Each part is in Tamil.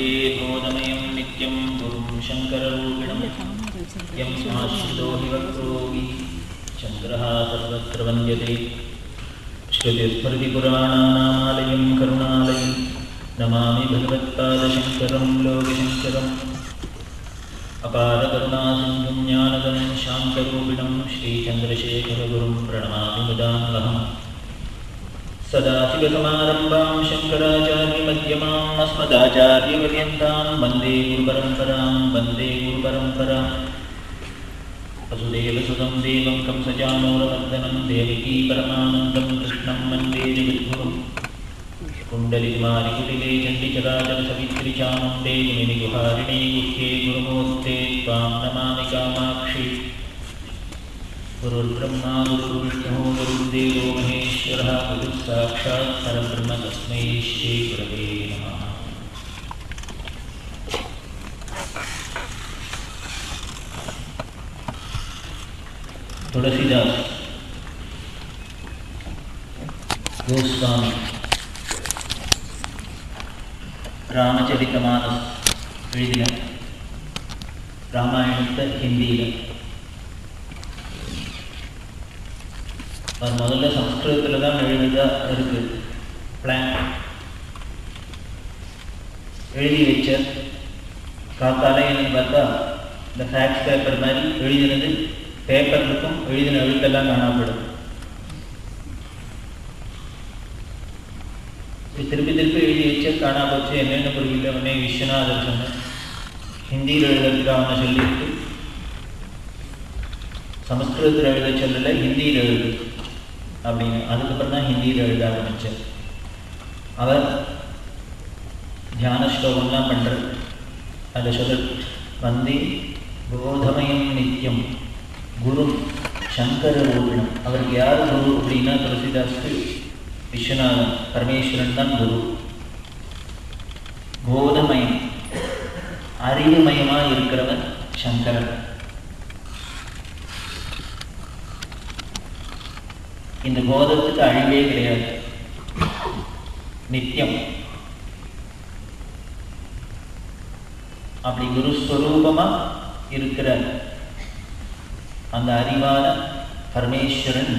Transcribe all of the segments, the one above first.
वन्दे बोधमयं नित्यं गुरुं शङ्कररूपिणं यम् आश्रितो हि वक्रोऽपि चन्द्रः सर्वत्र वन्द्यते श्रुतिस्मृतिपुराणानामालयं करुणालयं नमामि भगवत्पादशङ्करं लोकशङ्करम् अपारकरुणासिन्धुं ज्ञानदं शान्तरूपिणं श्रीचन्द्रशेखरगुरुं प्रणमामि मुदान्वहम् सदाशिवसमारम्भां शङ्कराचार्यमध्यमाम् अस्मदाचार्यपर्यन्तां वन्दे गुरुपरम्परां वन्दे गुरुपरम्पराम् वसुदेवसुतं देवं कंसजानोरवर्धनं देवकी परमानन्दं कृष्णं वन्दे जगद्गुरुम् कुण्डलिकुमारिकुटिले चण्डिचराचरसवित्रिचामुण्डे मुनिगुहारिणे गुह्ये गुरुमूर्ते त्वां नमामि कामाक्षि गुरुर्ब्रह्मा गुरुर्विष्णुः गुरुर्देवो महेश्वरः गुरुः साक्षात् परब्रह्म तस्मै श्रीगुरवे नमः तुलसीदास गोस्वामी ராமச்சரித்தமானஸ் எழுதின ராமாயணத்தை ஹிந்தியில் அது முதல்ல சம்ஸ்கிருதத்தில் தான் எழுதுதா இருக்கு பிளான் எழுதி வச்ச காத்தாலே என்னன்னு பார்த்தா இந்த ஃபேக்ஸ் பேப்பர் மாதிரி எழுதினது பேப்பர் இருக்கும் எழுதின எழுத்தெல்லாம் காணப்படும் திருப்பி திருப்பி எழுதி வச்சு காணா போச்சு என்னென்ன புரியல உடனே விஸ்வநாதர் சொன்னேன் ஹிந்தியில் எழுதுறதுக்கு அவனை சொல்லிட்டு சமஸ்கிருதத்தில் எழுத சொல்லலை ஹிந்தியில் எழுது அப்படின்னு அதுக்கப்புறம் தான் ஹிந்தியில் எழுத ஆரம்பித்தேன் அவர் தியான ஸ்லோகம்லாம் பண்ணுறார் அதில் சொல்ல வந்தே போதமயம் நித்தியம் குரு சங்கர ரூபிணம் அவருக்கு யார் குரு அப்படின்னா துளசிதாஸ்க்கு விஸ்வநாதன் பரமேஸ்வரன் தான் குரு போதமயம் அறிவுமயமாக இருக்கிறவன் சங்கரன் இந்த போதத்துக்கு அழிவே கிடையாது நித்தியம் அப்படி குருஸ்வரூபமா இருக்கிற அந்த அறிவான பரமேஸ்வரன்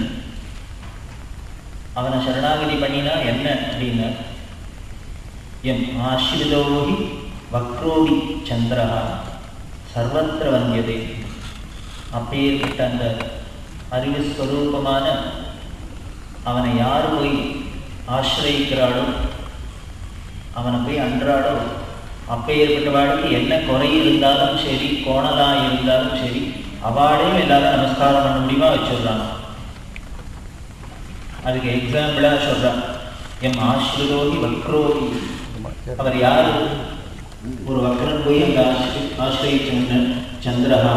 அவனை சரணாகதி பண்ணினா என்ன அப்படின்னா எம் ஆசிரிதோகி வக்ரோடி சந்திரஹா சர்வத்திர வந்தியதே அப்பேற்பட்ட அந்த அறிவு ஸ்வரூபமான அவனை யார் போய் ஆசிரயிக்கிறாளோ அவனை போய் அன்றாடோ அப்பேற்பட்டவாளுக்கு என்ன குறை இருந்தாலும் சரி கோணலாக இருந்தாலும் சரி அவாடையும் எல்லாரும் நமஸ்காரம் பண்ண முடியுமா வச்சிடுறாங்க அதுக்கு எக்ஸாம்பிளாக சொல்கிறான் எம் ஆசிரியோகி வக்ரோகி அவர் யார் ஒரு வக்ரன் போய் அங்கே ஆசிரி ஆசிரியிச்ச சந்திரஹா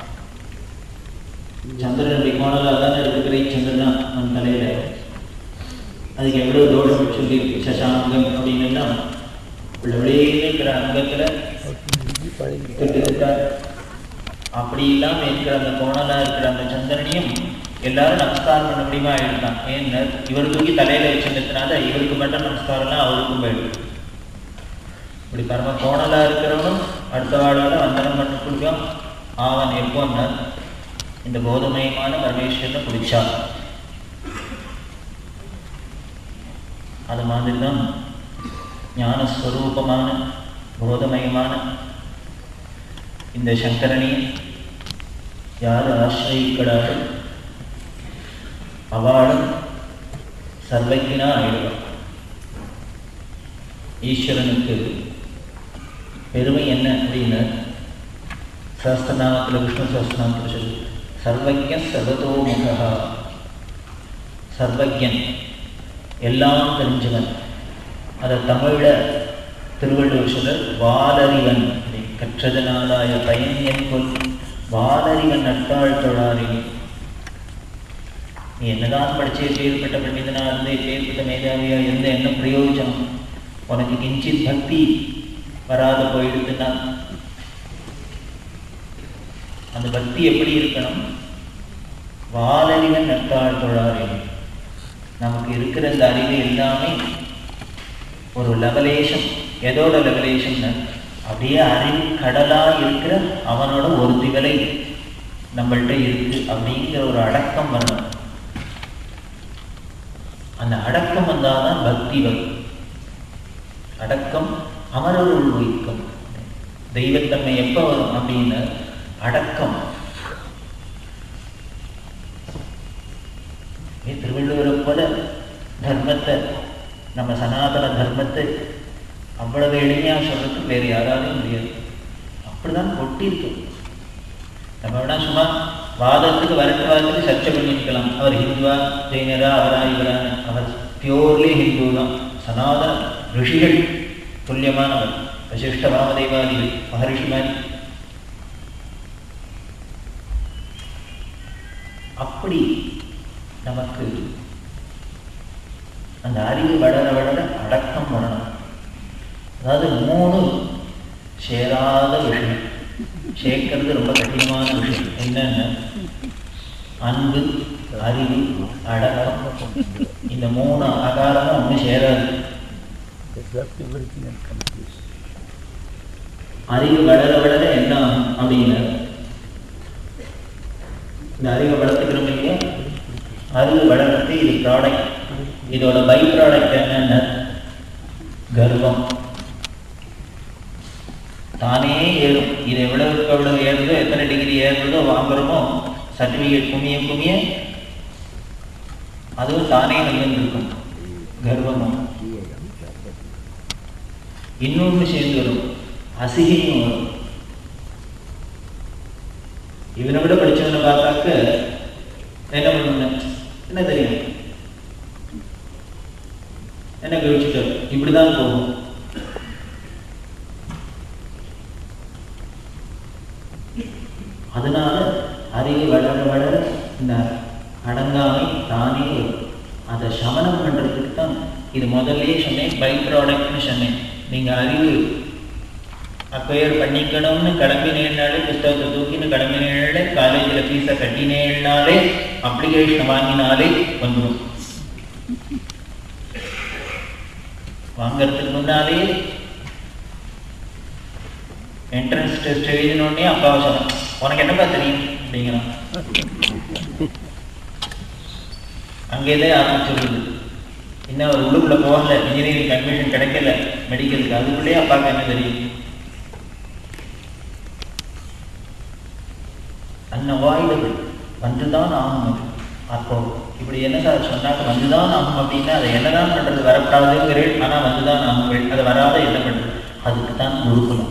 சந்திரனுடைய கோணலாக தானே இருக்கிற சந்திரனா நம் தலையில் அதுக்கு எவ்வளோ தோஷம் சொல்லி சசாங்கம் அப்படின்னா இருக்கிற அங்கத்தில் திட்டு திட்டா அப்படி இல்லாமல் இருக்கிற அந்த கோணலாக இருக்கிற அந்த சந்திரனையும் எல்லாரும் நமஸ்காரம் பண்ண முடியுமா ஆயிடலாம் ஏன்னா இவர் தூக்கி தலையில வச்சிருந்ததுனால இவருக்கு மட்டும் நமஸ்காரம்லாம் அவருக்கும் போயிடும் இப்படி பரம கோணலா இருக்கிறவனும் அடுத்த வாழால வந்தனம் பண்ண கொடுக்கும் அவன் எப்போன்னா இந்த போதமயமான பரமேஸ்வரனை பிடிச்சான் அது மாதிரி தான் ஞானஸ்வரூபமான போதமயமான இந்த சங்கரனையும் யார் ஆசிரியிக்கிறாரோ அவளும் சர்வஜனா ஆயிடுவான் ஈஸ்வரனுக்கு பெருமை என்ன அப்படின்னு சஹஸ்திரநாமத்தில் விஷ்ணு சஹஸ்திரநாமத்தில் சொல்லு சர்வஜ சர்வதோமுகா சர்வஜன் எல்லாம் தெரிஞ்சவன் அதை தமிழில் திருவள்ளுவர் சொல்ல வாலறிவன் கற்றதனாலாய பயன் என் கொல் வாலறிவன் நட்டாள் தொழாரினி நீ என்னதான் படிச்சு பேர்பட்ட பண்டிதனா இருந்து பேர்பட்ட மேதாவியா இருந்த என்ன பிரயோஜனம் உனக்கு கிஞ்சித் பக்தி வராத போயிடுதுன்னா அந்த பக்தி எப்படி இருக்கணும் வாலறிவன் நட்டாள் தொழாரினி நமக்கு இருக்கிற இந்த அறிவு எல்லாமே ஒரு லவலேஷம் எதோட ரெவலேஷன் அப்படியே அறிவு கடலா இருக்கிற அவனோட ஒரு திவலை நம்மள்ட்ட இருக்கு அப்படிங்கிற ஒரு அடக்கம் வரணும் அந்த அடக்கம் வந்தாதான் பக்தி வரும் அடக்கம் அமரருள் உயிக்கம் தெய்வத்தன்மை எப்ப வரும் அப்படின்னு அடக்கம் ஏ, திருவள்ளுவரை போல தர்மத்தை நம்ம சனாதன தர்மத்தை அவ்வளவு எளிமையா சொல்றதுக்கு வேற யாராலையும் முடியாது அப்படிதான் கொட்டி இருக்கு நம்ம வேணா சும்மா வாதத்துக்கு வரட்டு வாதத்துக்கு சர்ச்சை பண்ணிக்கலாம் அவர் ஹிந்துவா ஜெயினரா அவரா இவரான்னு அவர் பியோர்லி ஹிந்து தான் சனாதன ரிஷிகள் துல்லியமானவர் வசிஷ்ட வாமதேவாதிகள் மகரிஷி மாதிரி அப்படி நமக்கு அந்த அறிவு வளர வளர அடக்கம் வரணும் அதாவது மூணு சேராத விஷயம் சேர்க்கறது ரொம்ப கடினமான விஷயம் என்னன்னு அன்பு அறிவு அடக்கம் இந்த மூணு ஆகாரமும் ஒன்றும் சேராது Exact everything and complete. அறிவு வளர வளர என்ன ஆகும் அப்படின்னு இந்த அறிவை வளர்த்துக்கிறோம் இல்லையா அறிவு வளர்றது இது ப்ராடக்ட் இதோட பை ப்ராடக்ட் என்னென்ன கர்வம் தானே ஏறும் இது எவ்வளவுக்கு எவ்வளவு ஏறுதோ எத்தனை டிகிரி ஏறுறதோ வாங்குறோமோ சர்டிஃபிகேட் குமிய குமிய அதுவும் தானே இருக்கும் கர்வமும் இன்னொன்று சேர்ந்து வரும் அசிகையும் வரும் இவனை விட படிச்சவனை பார்த்தாக்க என்ன பண்ணுங்க என்ன தெரியும் என்ன கழிச்சுட்டு இப்படிதான் போகும் அதனால அறிவு வளர வளர இந்த அடங்காமை தானே வரும் அதை சமனம் பண்றதுக்கு தான் இது முதல்லயே சொன்னேன் பை ப்ராடக்ட்னு சொன்னேன் நீங்க அறிவு அக்வயர் பண்ணிக்கணும்னு கிளம்பினேனாலே புஸ்தகத்தை தூக்கின்னு கிளம்பினேனாலே காலேஜில் ஃபீஸை கட்டினேனாலே அப்ளிகேஷன் வாங்கினாலே வந்துடும் வாங்கறதுக்கு முன்னாலே என்ட்ரன்ஸ் டெஸ்ட் எழுதினோடனே அப்பாவை சொன்னேன் உனக்கு என்னப்பா தெரியும் அப்படிங்கிறான் அங்கேதான் ஆரம்பிச்சிருக்குது இன்னும் ஒரு உள்ளுக்குள்ள போகல இன்ஜினியரிங் அட்மிஷன் கிடைக்கல மெடிக்கலுக்கு அதுக்குள்ளேயே அப்பாவுக்கு என்ன தெரியும் அன்அவாய்டபிள் வந்துதான் ஆகும் அது அப்போ இப்படி என்ன சார் சொன்னாக்க வந்துதான் ஆகும் அப்படின்னா அதை என்னதான் பண்றது வரப்படாதுங்கிறேன் ஆனா வந்துதான் ஆகும் அது வராத என்ன பண்றது அதுக்கு தான் குருகுலம்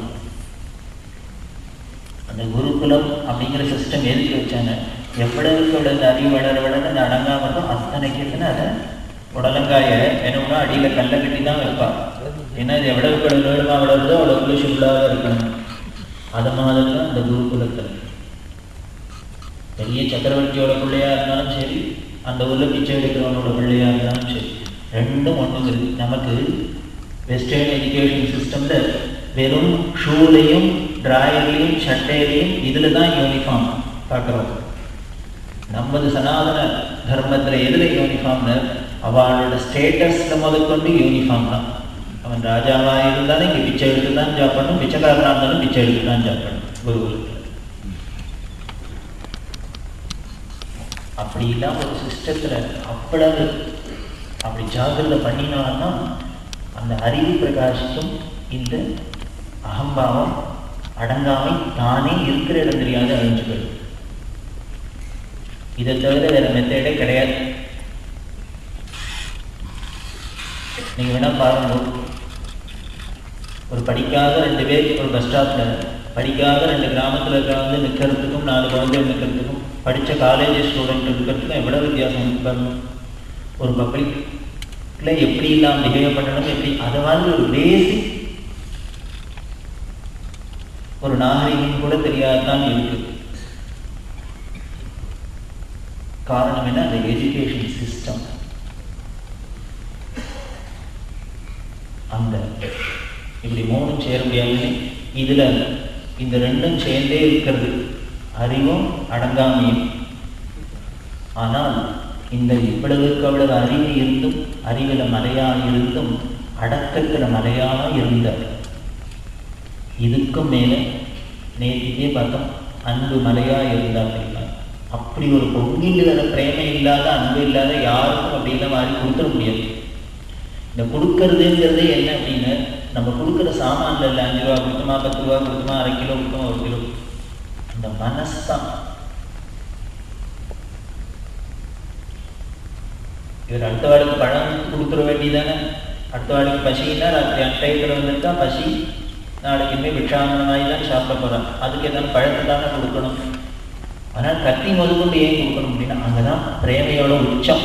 அந்த குருகுலம் அப்படிங்கிற சிஸ்டம் எதுக்கு வச்சாங்க எவ்வளவுக்கு எவ்வளவு இந்த அறிவு வளர வளர இந்த அடங்காம இருக்கும் அத்தனைக்கு எத்தனை அதை உடலங்காய என்னன்னா அடியில கல்லை கட்டி தான் வைப்பா ஏன்னா இது எவ்வளவுக்கு எவ்வளவு வேணுமா வளருதோ அவ்வளவுக்குள்ள சுல்லாக இருக்கணும் அது மாதிரி தான் இந்த குருகுலத்தில் பெரிய சக்கரவர்த்தியோட பிள்ளையா இருந்தாலும் சரி அந்த ஊர்ல பிச்சை எடுக்கிறவனோட பிள்ளையா இருந்தாலும் சரி ரெண்டும் ஒன்று நமக்கு வெஸ்டர்ன் எஜுகேஷன் சிஸ்டம்ல வெறும் ஷூலையும் டிராயர்லையும் சட்டையிலையும் இதுல தான் யூனிஃபார்ம் பார்க்குறோம் நமது சனாதன தர்மத்துல எதுல யூனிஃபார்ம்னு அவளோட ஸ்டேட்டஸ்ல முதற்கொண்டு யூனிஃபார்ம் தான் அவன் ராஜாவா இருந்தாலும் இங்க பிச்சை எடுத்து தான் ஜாப் பண்ணும் பிச்சைக்காரனா இருந்தாலும் பிச்சை எடுத்து தான் ஜாப் பண்ணும் குருகுலத்தில் அப்படிலாம் ஒரு சிஸ்டத்துல அவ்வளவு அப்படி ஜாகிரதை பண்ணினான்னா அந்த அறிவு பிரகாசிக்கும் இந்த அகம்பாவம் அடங்காமை தானே இருக்கிற இடம் தெரியாத அழிஞ்சு போயிடும் இதை தவிர வேற மெத்தடே கிடையாது நீங்க வேணா பாருங்க ஒரு படிக்காத ரெண்டு பேர் ஒரு பஸ் ஸ்டாப்ல படிக்காத ரெண்டு கிராமத்துல இருக்கிறவங்க நிக்கிறதுக்கும் நாலு குழந்தைகள் நிக்கிறதுக்கும் படிச்ச காலேஜ் ஸ்டூடெண்ட் இருக்கிறதுக்கும் எவ்வளவு வித்தியாசம் இருக்கு பாருங்க ஒரு பப்ளிக்ல எப்படி எல்லாம் பிஹேவ் பண்ணணும் எப்படி அது மாதிரி ஒரு பேசிக் ஒரு நாகரிகம் கூட தெரியாதான் இருக்கு காரணம் என்ன அந்த எஜுகேஷன் சிஸ்டம் அந்த இப்படி மூணும் சேர முடியாதுன்னு இதுல இந்த ரெண்டும் சேர்ந்தே இருக்கிறது அறிவும் அடங்காமையும் ஆனால் இந்த இவ்வளவுக்கு அவ்வளவு அறிவு இருந்தும் அறிவில் மறையா இருந்தும் அடக்கத்தில் மலையாக இருந்த இதுக்கும் மேலே நேற்றுக்கே பார்த்தோம் அன்பு மலையா இருந்தா அப்படின்னா அப்படி ஒரு பொங்கிட்டு வர பிரேமை இல்லாத அன்பு இல்லாத யாருக்கும் அப்படி இந்த மாதிரி கொடுத்துட முடியாது இந்த கொடுக்கறதுங்கிறது என்ன அப்படின்னு நம்ம கொடுக்குற சாமான்ல இல்லை அஞ்சு ரூபா கொடுத்துமா பத்து ரூபா கொடுத்துமா அரை கிலோ கொடுத்துமா ஒரு கிலோ அந்த மனசு தான் இவர் அடுத்த வாளுக்கு பழம் கொடுத்துட வேண்டியதானே அடுத்த வாளுக்கு பசின்னா ராத்திரி அட்டையத்தில் வந்துட்டா பசி நாளைக்கு இனிமேல் விஷாமனமாகி தான் சாப்பிட போகிறான் அதுக்கு ஏதாவது பழத்தை தானே கொடுக்கணும் ஆனால் கத்தி முதற்கொண்டு ஏன் கொடுக்கணும் அப்படின்னா அங்கே தான் பிரேமையோட உச்சம்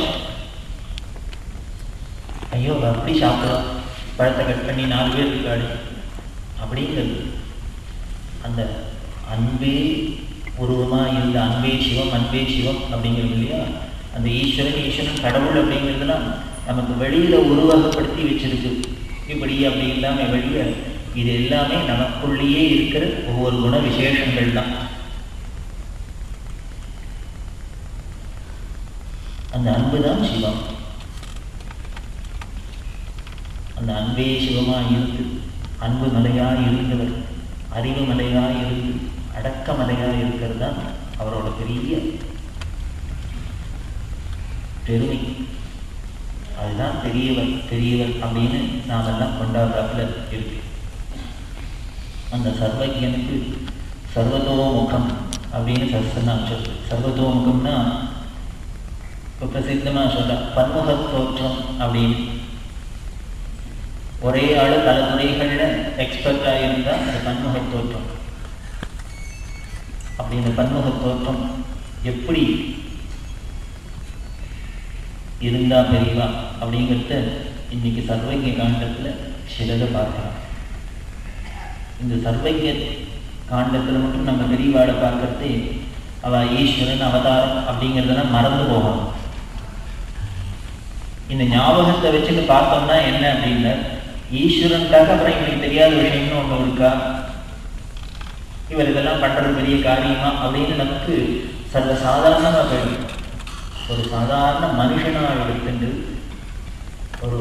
ஐயோ அவ அப்படி சாப்பிடலாம் பழத்தை கட் பண்ணி நாலு பேர் இருக்காடு அப்படிங்கிறது அந்த அன்பே உருவமாக இருந்த அன்பே சிவம் அன்பே சிவம் அப்படிங்கிறது இல்லையா அந்த ஈஸ்வரன் ஈஸ்வரன் கடவுள் அப்படிங்கிறதுலாம் நமக்கு வெளியில உருவகப்படுத்தி வச்சிருக்கு இப்படி அப்படி இல்லாம வெளிய இது எல்லாமே நமக்குள்ளேயே இருக்கிற ஒவ்வொரு குண விசேஷங்கள் தான் அந்த அன்பு தான் சிவம் அந்த அன்பே சிவமா இருந்து அன்பு மலையா இருந்தவர் அறிவு மலையா இருந்து அடக்க மலையா இருக்கிறது தான் அவரோட பெரிய பெருமை அதுதான் பெரியவர் பெரியவர் அப்படின்னு நாம் எல்லாம் கொண்டாடுறாப்புல இருக்கு அந்த சர்வஜனுக்கு சர்வதோமுகம் அப்படின்னு சஸ்திரம் சொல்லு சர்வதோமுகம்னா இப்போ பிரசித்தமாக சொல்ற பன்முக தோற்றம் அப்படின்னு ஒரே ஆள் பல துறைகளில் எக்ஸ்பர்ட்டாக இருந்தால் அது பன்முக தோற்றம் அப்படி இந்த பன்முக தோற்றம் எப்படி இருந்தா பெரியவா அப்படிங்கிறத இன்னைக்கு சர்வஜ காண்டத்தில் சிலதை பார்க்கலாம் இந்த சர்வஜ காண்டத்தில் மட்டும் நம்ம பெரியவாளை பார்க்கறது அவ ஈஸ்வரன் அவதாரம் அப்படிங்கிறதெல்லாம் மறந்து போகணும் இந்த ஞாபகத்தை வச்சுட்டு பார்த்தோம்னா என்ன அப்படின்னா ஈஸ்வரனுக்காக அப்புறம் இவனுக்கு தெரியாத விஷயம்னு ஒன்று இருக்கா இவர் இதெல்லாம் பண்றது பெரிய காரியமா அப்படின்னு நமக்கு சர்வ சாதாரணமாக போயிடும் ஒரு சாதாரண மனுஷனாக எடுத்துட்டு ஒரு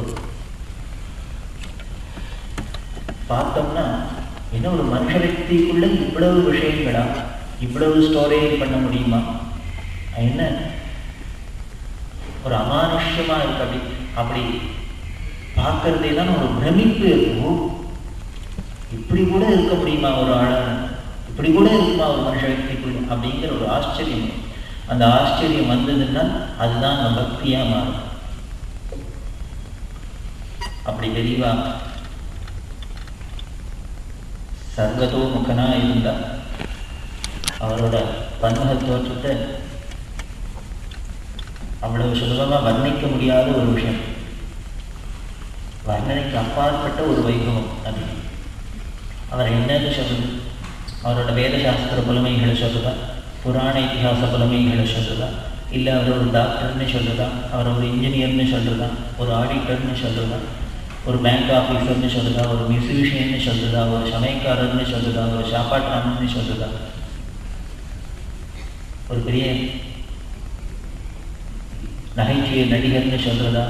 பார்த்தோம்னா என்ன ஒரு மனுஷ వ్యక్తిக்குள்ள இவ்வளவு விஷயங்களா இவ்வளவு ஸ்டோரேஜ் பண்ண முடியுமா என்ன ஒரு அமானுஷ்யமா இருக்கு அப்படி அப்படி பார்க்கறதே தான் ஒரு பிரமிப்பு இருக்கும் இப்படி கூட இருக்க முடியுமா ஒரு ஆளான இப்படி கூட இருக்குமா ஒரு மனுஷ వ్యక్తిக்குள்ள அப்படிங்கிற ஒரு ஆச்சரியம் அந்த ஆச்சரியம் வந்ததுன்னா அதுதான் நம்ம பக்தியா மாறும் அப்படி தெளிவா சர்வதோ முகனா இருந்தா அவரோட பன்முக தோற்றத்தை அவ்வளவு சுலபமா வர்ணிக்க முடியாத ஒரு விஷயம் வர்ணனைக்கு அப்பாற்பட்ட ஒரு வைபவம் அது அவர் என்னன்னு சொல்லுது அவரோட வேத சாஸ்திர புலமைகளை சொல்லுதா புராண இத்திஹாச புலமைகளை சொல்லுதா இல்லை அவர் ஒரு டாக்டர்னு சொல்லுதா அவர் ஒரு இன்ஜினியர்னு சொல்லுதா ஒரு ஆடிட்டர்னு சொல்லுதா ஒரு பேங்க் ஆஃபீஸர்னு சொல்லுதா ஒரு மியூசிஷியன்னு சொல்லுதா ஒரு சமையக்காரர்னு சொல்லுதா ஒரு சாப்பாட்டானன்னு சொல்லுதா ஒரு பெரிய நகைச்சுவை நடிகர்னு சொல்றதா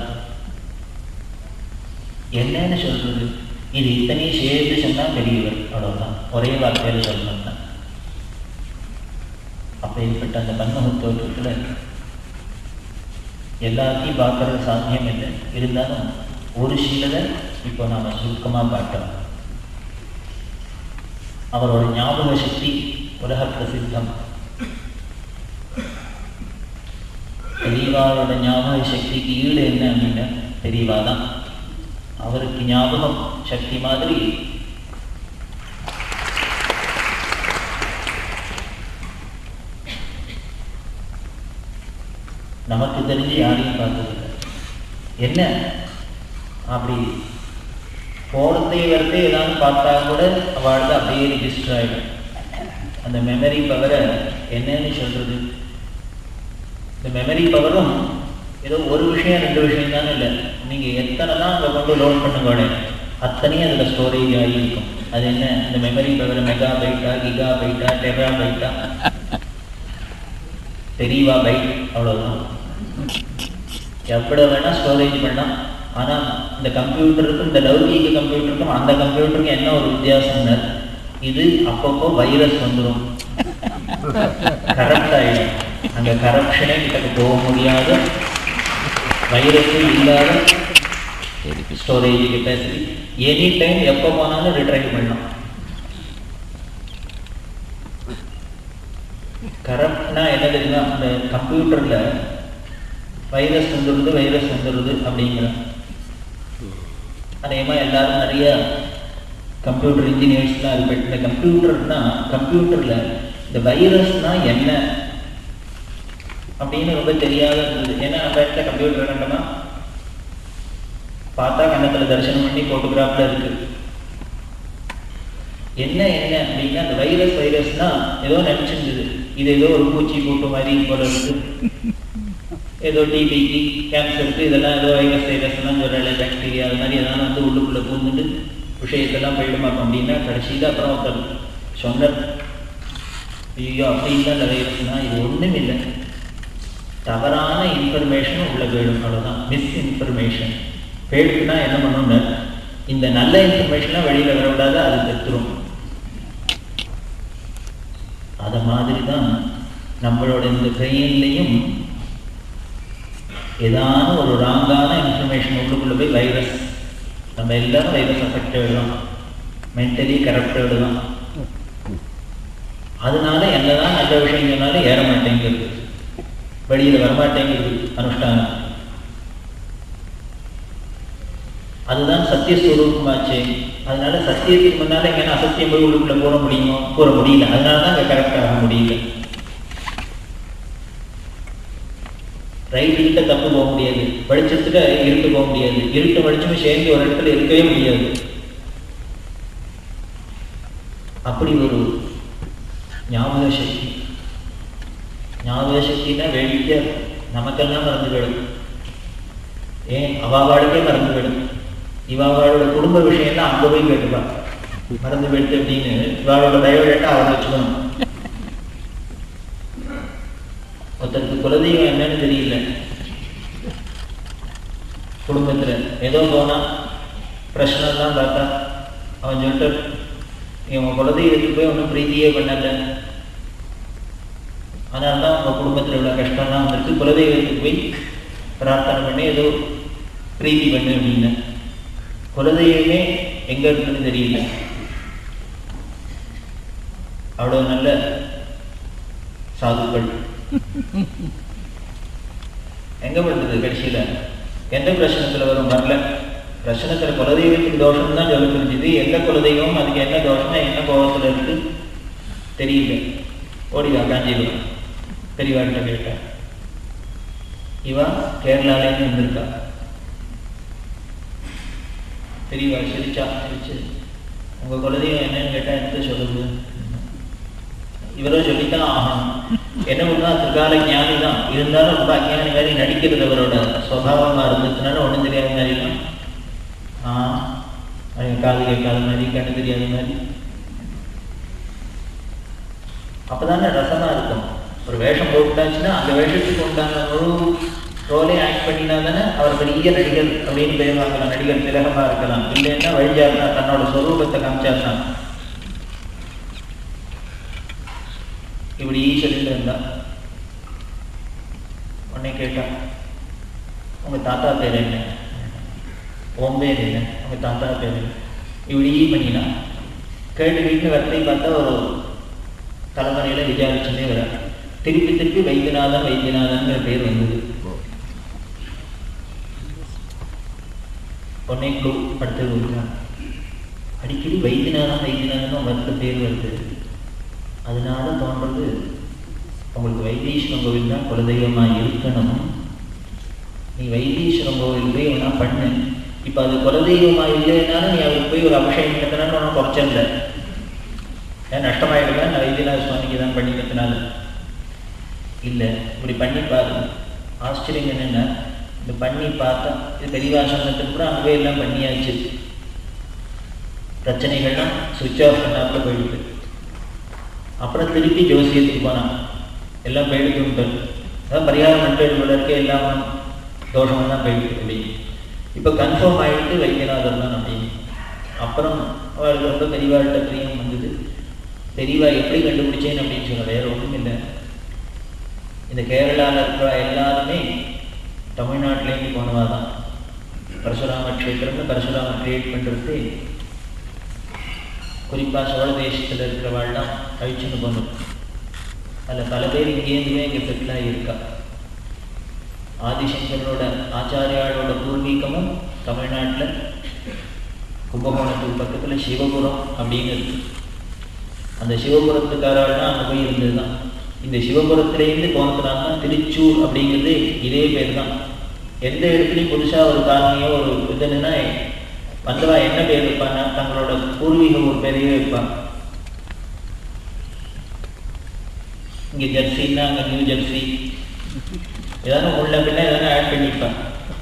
என்னன்னு சொல்றது இது இத்தனையும் சேர்த்து சொன்னா பெரியவர் அவ்வளவுதான் ஒரே வார்த்தையில சொல்லணும் தான் அப்பேற்பட்ட அந்த பன்முக தோற்றத்துல எல்லாத்தையும் பார்க்கறது சாத்தியம் இல்லை இருந்தாலும் ஒரு சிலதை இப்போ நாம சுருக்கமா பார்த்தோம் அவரோட ஞாபக சக்தி உலக பிரசித்தம் பெரியவாரோட ஞாபக சக்திக்கு ஈடு என்ன அப்படின்னா பெரியவா தான் அவருக்கு ஞாபகம் சக்தி மாதிரி நமக்கு தெரிஞ்சு யாரையும் பார்த்ததில்லை என்ன அப்படி போகிறதே வரதே ஏதாவது பார்த்தா கூட அவளுக்கு அப்படியே ரிஜிஸ்டர் ஆகிடும் அந்த மெமரி பவரை என்னன்னு சொல்றது இந்த மெமரி பவரும் ஏதோ ஒரு விஷயம் ரெண்டு விஷயம் தானே இல்லை நீங்கள் எத்தனை தான் அங்கே கொண்டு லோட் பண்ணுங்க அத்தனையும் அதில் ஸ்டோரேஜ் ஆகி இருக்கும் அது என்ன இந்த மெமரி பவர் மெகா பைட்டா கிகா பைட்டா டெரா பைட்டா தெரியவா பைட் அவ்வளோதான் எவ்வளோ வேணால் ஸ்டோரேஜ் பண்ணலாம் ஆனால் இந்த கம்ப்யூட்டருக்கும் இந்த லௌகீக கம்ப்யூட்டருக்கும் அந்த கம்ப்யூட்டருக்கும் என்ன ஒரு வித்தியாசம்னா இது அப்பப்போ வைரஸ் வந்துடும் கரப்ட் ஆகிடும் அந்த கரப்ஷனே கிட்ட போக முடியாத வைரஸும் இல்லாத ஸ்டோரேஜ் கெப்பாசிட்டி எனி டைம் எப்போ போனாலும் ரிட்ரைவ் பண்ணலாம் கரப்ட்னா என்ன தெரியுமா அந்த கம்ப்யூட்டரில் வைரஸ் வந்துடுது வைரஸ் வந்துடுது அப்படிங்கிற அதேமாக எல்லாரும் நிறைய கம்ப்யூட்டர் இன்ஜினியர்ஸ்லாம் இருக்கு இந்த கம்ப்யூட்டர்னா கம்ப்யூட்டரில் இந்த வைரஸ்னா என்ன அப்படின்னு ரொம்ப தெரியாத இருந்தது ஏன்னா நம்ம இடத்துல கம்ப்யூட்டர் வேண்டாமா பார்த்தா கண்ணத்துல தரிசனம் பண்ணி போட்டோகிராஃப்ல இருக்கு என்ன என்ன அப்படின்னா அந்த வைரஸ் வைரஸ்னா ஏதோ நினைச்சிருந்தது இது ஏதோ ஒரு பூச்சி கூட்டு மாதிரி போல இருக்கு ஏதோ டிபிக்கு கேன்சருக்கு இதெல்லாம் ஏதோ வைரஸ் வைரஸ்லாம் சொல்கிறாங்க பாக்டீரியா அது மாதிரி எதாவது வந்து உள்ளுக்குள்ளே பூந்துட்டு விஷயத்தெல்லாம் போயிடுமாக்கும் அப்படின்னா கடைசியில் அப்புறம் ஒருத்தர் சொன்னார் ஐயோ அப்படின்லாம் இந்த வைரஸ்னா இது ஒன்றும் இல்லை தவறான இன்ஃபர்மேஷன் உள்ள போயிடும் அவ்வளோதான் மிஸ் இன்ஃபர்மேஷன் போயிடுச்சுன்னா என்ன பண்ணணும்னு இந்த நல்ல இன்ஃபர்மேஷன்லாம் வெளியில் வரவிடாத அது பெற்றுரும் அதை மாதிரி தான் நம்மளோட இந்த பிரெயின்லையும் ஏதான ஒரு ராங்கான இன்ஃபர்மேஷன் உள்ளுக்குள்ள போய் வைரஸ் நம்ம எல்லாரும் வைரஸ் அஃபெக்ட் ஆகிடும் மென்டலி கரப்ட் ஆகிடும் அதனால என்னதான் நல்ல விஷயம் சொன்னாலும் ஏற மாட்டேங்கிறது வெளியில் வரமாட்டேங்கிறது அனுஷ்டானம் அதுதான் சத்தியஸ்வரூபமாச்சு அதனால சத்தியத்துக்கு முன்னால எங்கன்னா அசத்தியம் போய் உள்ளுக்குள்ள போற முடியுமோ போற முடியல அதனால தான் அங்கே கரெக்ட் ஆக முடியல ரைட்டு கிட்ட தப்பு போக முடியாது வெளிச்சத்துல இருட்டு போக முடியாது இருட்டு வெளிச்சமும் சேர்ந்து ஒரு இடத்துல இருக்கவே முடியாது அப்படி ஒரு ஞாபக சக்தி ஞாபக சக்தினா வேடிக்கை நமக்கெல்லாம் மறந்து போயிடும் ஏன் அவாவாளுக்கே மறந்து போயிடும் இவாவோட குடும்ப விஷயம்லாம் அங்கே போய் கேட்டுப்பா மறந்து போயிடுத்து அப்படின்னு இவாளோட பயோடேட்டா அவரை வச்சுக்கணும் ஒருத்தருக்கு குலதெய்வம் என்னன்னு தெரியல குடும்பத்துல ஏதோ போனா பிரச்சனைலாம் பார்த்தா அவன் சொல்லிட்டு இவன் குலதெய்வத்துக்கு போய் ஒன்றும் பிரீத்தியே பண்ணல அதனால தான் உங்க குடும்பத்தில் உள்ள கஷ்டம்லாம் வந்துருக்கு குலதெய்வத்துக்கு போய் பிரார்த்தனை பண்ணி ஏதோ பிரீத்தி பண்ணு அப்படின்னு குலதெய்வமே எங்க இருக்குன்னு தெரியல அவ்வளவு நல்ல சாதுக்கள் எங்க பண்றது கடைசியில எந்த பிரச்சனத்துல வரும் வரல பிரச்சனத்துல குலதெய்வத்துக்கு தோஷம் தான் சொல்ல புரிஞ்சுது எந்த குலதெய்வம் அதுக்கு என்ன தோஷம் என்ன கோபத்துல இருக்கு தெரியல ஓடிவா காஞ்சிபுரம் பெரியவாட்ட கேட்டா இவா கேரளாலேருந்து வந்திருக்கா பெரியவா சிரிச்சா சிரிச்சு உங்க குலதெய்வம் என்னன்னு கேட்டா எடுத்து சொல்லுது இவரும் சொல்லித்தான் ஆகணும் என்ன பண்ணா திருக்கால ஞானி தான் இருந்தாலும் ரொம்ப அஞ்ஞானி மாதிரி நடிக்கிறது அவரோட சுவாவமா இருந்துச்சுனால ஒன்றும் தெரியாத மாதிரி தான் ஆ காது கேட்காத மாதிரி கண்ணு தெரியாத மாதிரி அப்பதானே ரசமா இருக்கும் ஒரு வேஷம் போட்டாச்சுன்னா அந்த வேஷத்துக்கு உண்டான முழு ரோலே ஆக்ட் பண்ணினா தானே அவர் பெரிய நடிகர் அப்படின்னு பேர் வாங்கலாம் நடிகர் திலகமா இருக்கலாம் இல்லைன்னா வழிஞ்சாருனா தன்னோட சொரூபத்தை காமிச்சாருனா இப்படி சொல்லிட்டு இருந்தா உடனே கேட்டான் உங்க தாத்தா பேர் என்ன உன் பேர் என்ன உங்க தாத்தா பேர் என்ன இப்படி பண்ணினா கேட்டு வீட்டு வரத்தை பார்த்தா ஒரு தலைமுறையில விசாரிச்சுட்டே வர திருப்பி திருப்பி வைத்தியநாதன் வைத்தியநாதன்ங்கிற பேர் வந்தது உடனே க்ளூ அடுத்தது கொடுக்குறான் அடிக்கடி வைத்தியநாதன் வைத்தியநாதன் வருத்த பேர் வருது அதனால தோன்றது உங்களுக்கு வைத்தீஸ்வரன் கோவில் தான் குலதெய்வமாக இருக்கணும் நீ வைத்தீஸ்வரன் கோவில் போய் வேணா பண்ணு இப்போ அது குலதெய்வமாக இல்லைன்னாலும் நீ அவருக்கு போய் ஒரு அபிஷேகம் பண்ணதுனால ஒன்றும் குறைச்சல ஏன் நஷ்டமாயிடுங்க நான் வைத்தியநாத சுவாமிக்கு தான் பண்ணிக்கிறதுனால இல்லை இப்படி பண்ணி பாரு ஆச்சரியம் என்னென்னா இது பண்ணி பார்த்தா இது பெரியவாசனத்துக்கு கூட அங்கே எல்லாம் பண்ணியாச்சு பிரச்சனைகள்லாம் சுவிட்ச் ஆஃப் பண்ணாப்புல போயிடுது அப்புறம் திருப்பி ஜோசியத்துக்கு போனான் எல்லாம் போயிடுத்து அதான் பரிகாரம் நட்டு இருக்க எல்லாம் தோஷம் தான் போயிடுது அப்படி இப்போ கன்ஃபார்ம் ஆகிட்டு வைத்தியநாதர் தான் அப்படின்னு அப்புறம் அவருக்கு ரொம்ப பெரியவாழ்கிட்ட பிரியம் வந்தது பெரியவா எப்படி கண்டுபிடிச்சேன்னு அப்படின்னு சொல்ல வேற ஒன்றும் இல்லை இந்த கேரளாவில் இருக்கிற எல்லாருமே தமிழ்நாட்டிலேருந்து போனவா தான் பரசுராம க்ஷேத்திரம்னு பரசுராம கிரியேட் பண்ணுறது குறிப்பாக சோழ தேசத்தில் இருக்கிறவாள்லாம் கழிச்சுன்னு போகணும் அதில் பல பேர் இங்கேருந்துமே இங்கே செட்டில் ஆகியிருக்கா ஆதிசங்கரோட ஆச்சாரியாளோட பூர்வீகமும் தமிழ்நாட்டில் கும்பகோணத்துக்கு பக்கத்தில் சிவபுரம் அப்படின்னு இருக்கு அந்த சிவபுரத்துக்காரால் தான் அங்கே போய் இருந்தது தான் இந்த சிவபுரத்துலேருந்து போனதுனால தான் திருச்சூர் அப்படிங்கிறது இதே பேர் தான் எந்த இடத்துலையும் புதுசாக ஒரு காலனியோ ஒரு இதுன்னா வந்தவா என்ன பேர் வைப்பாங்க தங்களோட பூர்வீக ஒரு பேரையே வைப்பாங்க இங்கே ஜெர்சின்னா அங்கே நியூ ஜெர்சி ஏதாவது உள்ள பின்ன எதனா ஆட் பண்ணிப்பாங்க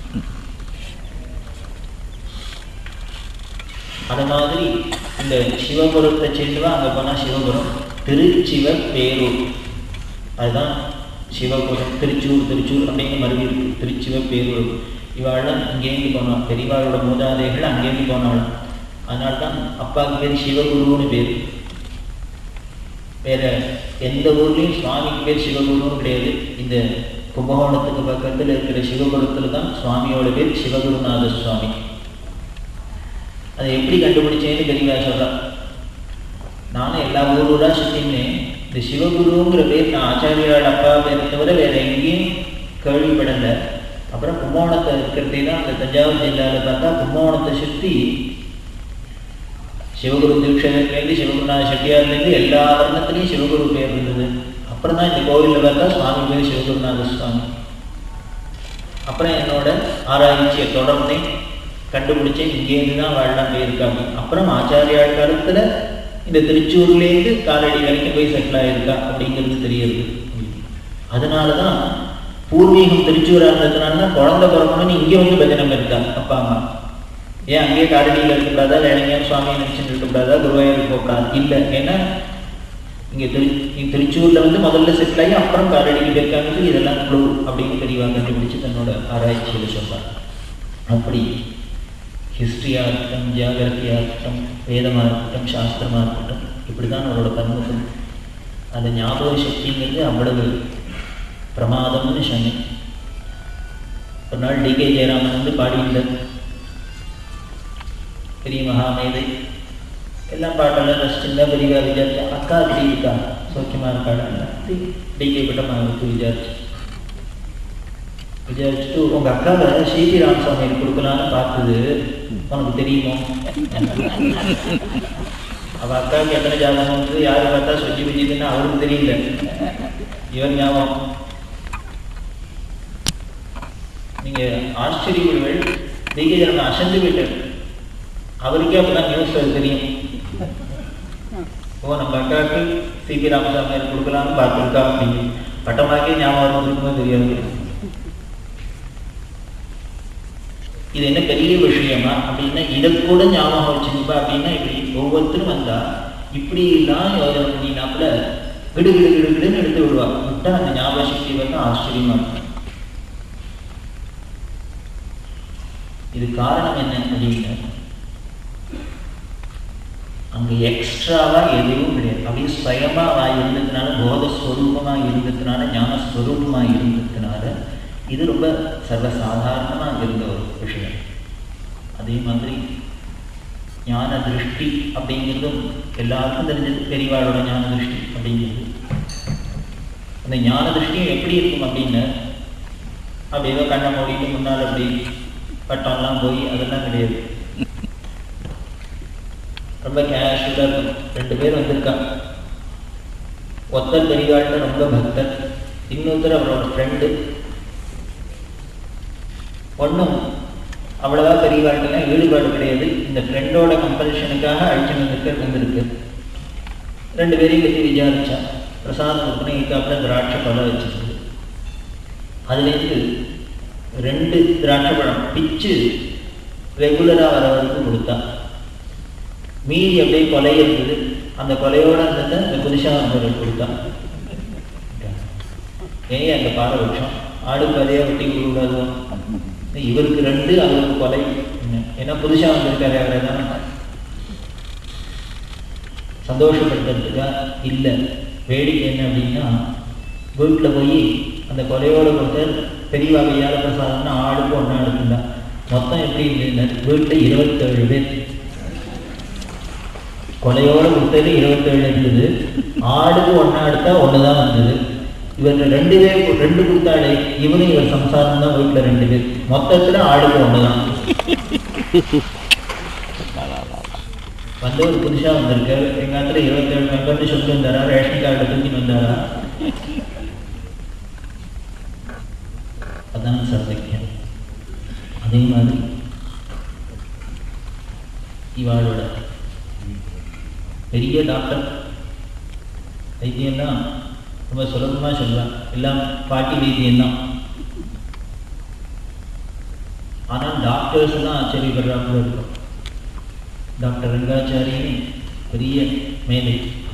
அது மாதிரி இந்த சிவபுரத்தை சேர்ந்துவா அங்கே போனால் சிவபுரம் திருச்சிவ பேரூர் அதுதான் சிவபுரம் திருச்சூர் திருச்சூர் அப்படின்னு மறுபடி இருக்கு திருச்சிவ பேரூர் இவாள்லாம் இங்கேருந்து போனாள் பெரியவாளோட மூதாதைகள் அங்கேருந்து போனாள் அதனால தான் அப்பாவுக்கு பேர் சிவகுருன்னு பேர் வேற எந்த ஊர்லேயும் சுவாமிக்கு பேர் சிவகுருன்னு கிடையாது இந்த கும்பகோணத்துக்கு பக்கத்தில் இருக்கிற சிவபுரத்தில் தான் சுவாமியோட பேர் சிவகுருநாத சுவாமி அதை எப்படி கண்டுபிடிச்சேன்னு பெரியவா சொல்கிறான் நானும் எல்லா ஊர் ஊராக சுற்றினேன் இந்த சிவகுருங்கிற பேர் நான் ஆச்சாரியால் அப்பா பேரை தவிர வேற எங்கேயும் கேள்விப்படலை அப்புறம் கும்பகோணத்தை இருக்கிறதே தான் அந்த தஞ்சாவூர் ஜில்லாவில் பார்த்தா கும்பகோணத்தை சுற்றி சிவகுரு தீட்சகர்லேருந்து சிவகுருநாத செட்டியார்லேருந்து எல்லா வர்ணத்துலேயும் சிவகுரு பேர் இருந்தது அப்புறம் தான் இந்த கோவிலில் பார்த்தா சுவாமி பேர் சிவகுருநாத சுவாமி அப்புறம் என்னோட ஆராய்ச்சியை தொடர்ந்தேன் கண்டுபிடிச்சேன் இங்கேருந்து தான் வாழலாம் போயிருக்காங்க அப்புறம் ஆச்சாரியார் காலத்தில் இந்த திருச்சூர்லேருந்து காலடி வரைக்கும் போய் செட்டில் ஆகிருக்கா அப்படிங்கிறது தெரியுது அதனால தான் பூர்வீகம் திருச்சூராக இருந்ததுனால தான் குழந்தை பிறக்கணும்னு இங்கே வந்து பஜனம் இருக்காங்க அப்பா அம்மா ஏன் அங்கேயே காரடியில் இருக்கக்கூடாதா இல்லை எங்கேயும் சுவாமியை நினச்சிட்டு இருக்கக்கூடாதா குருவாயூர் இருக்கக்கூடாது இல்லை ஏன்னா இங்கே திரு இங்க திருச்சூரில் வந்து முதல்ல செட்டில் ஆகி அப்புறம் காரடிக்கு போயிருக்காங்க சொல்லி இதெல்லாம் குழு அப்படின்னு பெரியவா கண்டுபிடிச்சு தன்னோட ஆராய்ச்சியில் சொல்கிறார் அப்படி ஹிஸ்ட்ரியாக இருக்கட்டும் ஜியாகிரபியாக இருக்கட்டும் வேதமாக இருக்கட்டும் சாஸ்திரமாக இருக்கட்டும் இப்படி தான் அவரோட பன்முகம் அந்த ஞாபக சக்திங்கிறது அவ்வளவு பிரமாதம்னு சொன்னேன் ஒரு நாள் டி கே ஜெயராமன் வந்து பாடியிருந்தார் பெரிய மகாமேதை எல்லாம் பாட்டெல்லாம் ரசிச்சிருந்தா பெரியவா விசாரிச்சா அக்கா அப்படி இருக்கா சௌக்கியமாக இருக்காடா டி கே பட்டமாக விசாரிச்சு விசாரிச்சுட்டு உங்கள் அக்காவை ஸ்ரீதி ராமசாமி கொடுக்கலான்னு பார்த்தது உனக்கு தெரியுமோ அவ அக்காவுக்கு எத்தனை ஜாதகம் வந்து யாரு பார்த்தா சொல்லி வச்சுதுன்னு அவருக்கு தெரியல இவன் ஞாபகம் நீங்க ஆச்சரியப்படுவீள் தெய்வம் அசந்து விட்டார் அவருக்கே அப்பதான் நியூஸ் தெரியும் ஓ நம்ம அக்காவுக்கு சிபி ராமசாமி கொடுக்கலாம்னு பார்த்துருக்கா அப்படின்னு பட்டமாக்கே ஞாபகம் இருக்குமோ தெரியாது இது என்ன பெரிய விஷயமா அப்படின்னா இதை கூட ஞாபகம் வச்சுக்கப்பா அப்படின்னா இப்படி ஒவ்வொருத்தரும் வந்தா இப்படி எல்லாம் யோஜனை பண்ணினாப்புல கிடு கிடு கிடு கிடுன்னு எடுத்து விடுவா விட்டா அந்த ஞாபக சக்தி வந்து ஆச்சரியமா இருக்கும் இது காரணம் என்ன அப்படின்னு அங்க எக்ஸ்ட்ராவா எதுவும் கிடையாது அப்படியே ஸ்வயமா இருந்ததுனால போதஸ்வரூபமா இருந்ததுனால ஞானஸ்வரூபமா இருந்ததுனால இது ரொம்ப சர்வசாதாரணமாக இருந்த ஒரு விஷயம் அதே மாதிரி ஞான திருஷ்டி அப்படிங்கிறதும் எல்லாருக்கும் தெரிஞ்சது பெரியவாளோட ஞான திருஷ்டி அப்படிங்கிறது அந்த ஞான திருஷ்டியும் எப்படி இருக்கும் அப்படின்னு அப்படி ஏதோ கண்ணை மூடிட்டு முன்னால் அப்படி பட்டம்லாம் போய் அதெல்லாம் கிடையாது ரொம்ப கேஷுவலாக இருக்கும் ரெண்டு பேர் வந்திருக்காங்க ஒருத்தர் பெரியவாள்கிட்ட ரொம்ப பக்தர் இன்னொருத்தர் அவரோட ஃப்ரெண்டு ஒன்றும் அவ்வளவா பெரியவாழ்க்கெல்லாம் ஈடுபாடு கிடையாது இந்த ஃப்ரெண்டோட கம்பல்ஷனுக்காக அழிச்சு வந்திருக்க வந்திருக்கு ரெண்டு பேரையும் பற்றி விசாரிச்சா பிரசாதம் ஒப்புனை இருக்காப்புல திராட்சை பழம் வச்சிருக்கு அதுலேருந்து ரெண்டு திராட்சை பழம் பிச்சு ரெகுலராக வர வரைக்கும் கொடுத்தா மீதி அப்படியே கொலை இருந்தது அந்த கொலையோட இருந்ததை இந்த புதுசாக வந்தவர்கள் கொடுத்தா ஏன் அந்த பாரபட்சம் ஆடு கதையாக வெட்டி கொடுக்கூடாதோ இவருக்கு ரெண்டு அவருக்கு கொலை என்ன? ஏன்னா புதுசா வந்திருக்காரு அவரை தானே சந்தோஷப்படுத்துறதுக்கா இல்லை வேடிக்கை என்ன அப்படின்னா வீட்டில் போய் அந்த கொலையோட ஒருத்தர் பெரிய வகையால பிரசாதம்னா ஆளுக்கு ஒன்றா எடுத்துட்டா மொத்தம் எப்படி இருந்தது வீட்டில் இருபத்தேழு பேர் கொலையோட கொடுத்தது இருபத்தேழு இருந்தது ஆடுக்கு ஒன்றா எடுத்தா ஒன்று தான் வந்தது இவர் ரெண்டு பேர் ரெண்டு கொடுத்தாலே இவரும் இவர் சம்சாரம் தான் வீட்டில் ரெண்டு பேர் மொத்தத்தில் ஆடுக்கு ஒன்று தான் வந்து ஒரு புதுசா வந்திருக்காரு எங்க இடத்துல இருபத்தேழு மெம்பர்னு சொல்லிட்டு வந்தாரா ரேஷன் கார்டு தூக்கிட்டு வந்தாரா அதான் சர்வக்கியம் அதே மாதிரி இவாளோட பெரிய டாக்டர் வைத்தியம்தான் ரொம்ப சுலபமாக சொல்லலாம் எல்லாம் பாட்டி வைத்தியம் தான் ஆனால் டாக்டர்ஸ் தான் ஆச்சரியப்படுறாப்புல இருக்கும் டாக்டர் ரங்காச்சாரின்னு பெரிய மேலை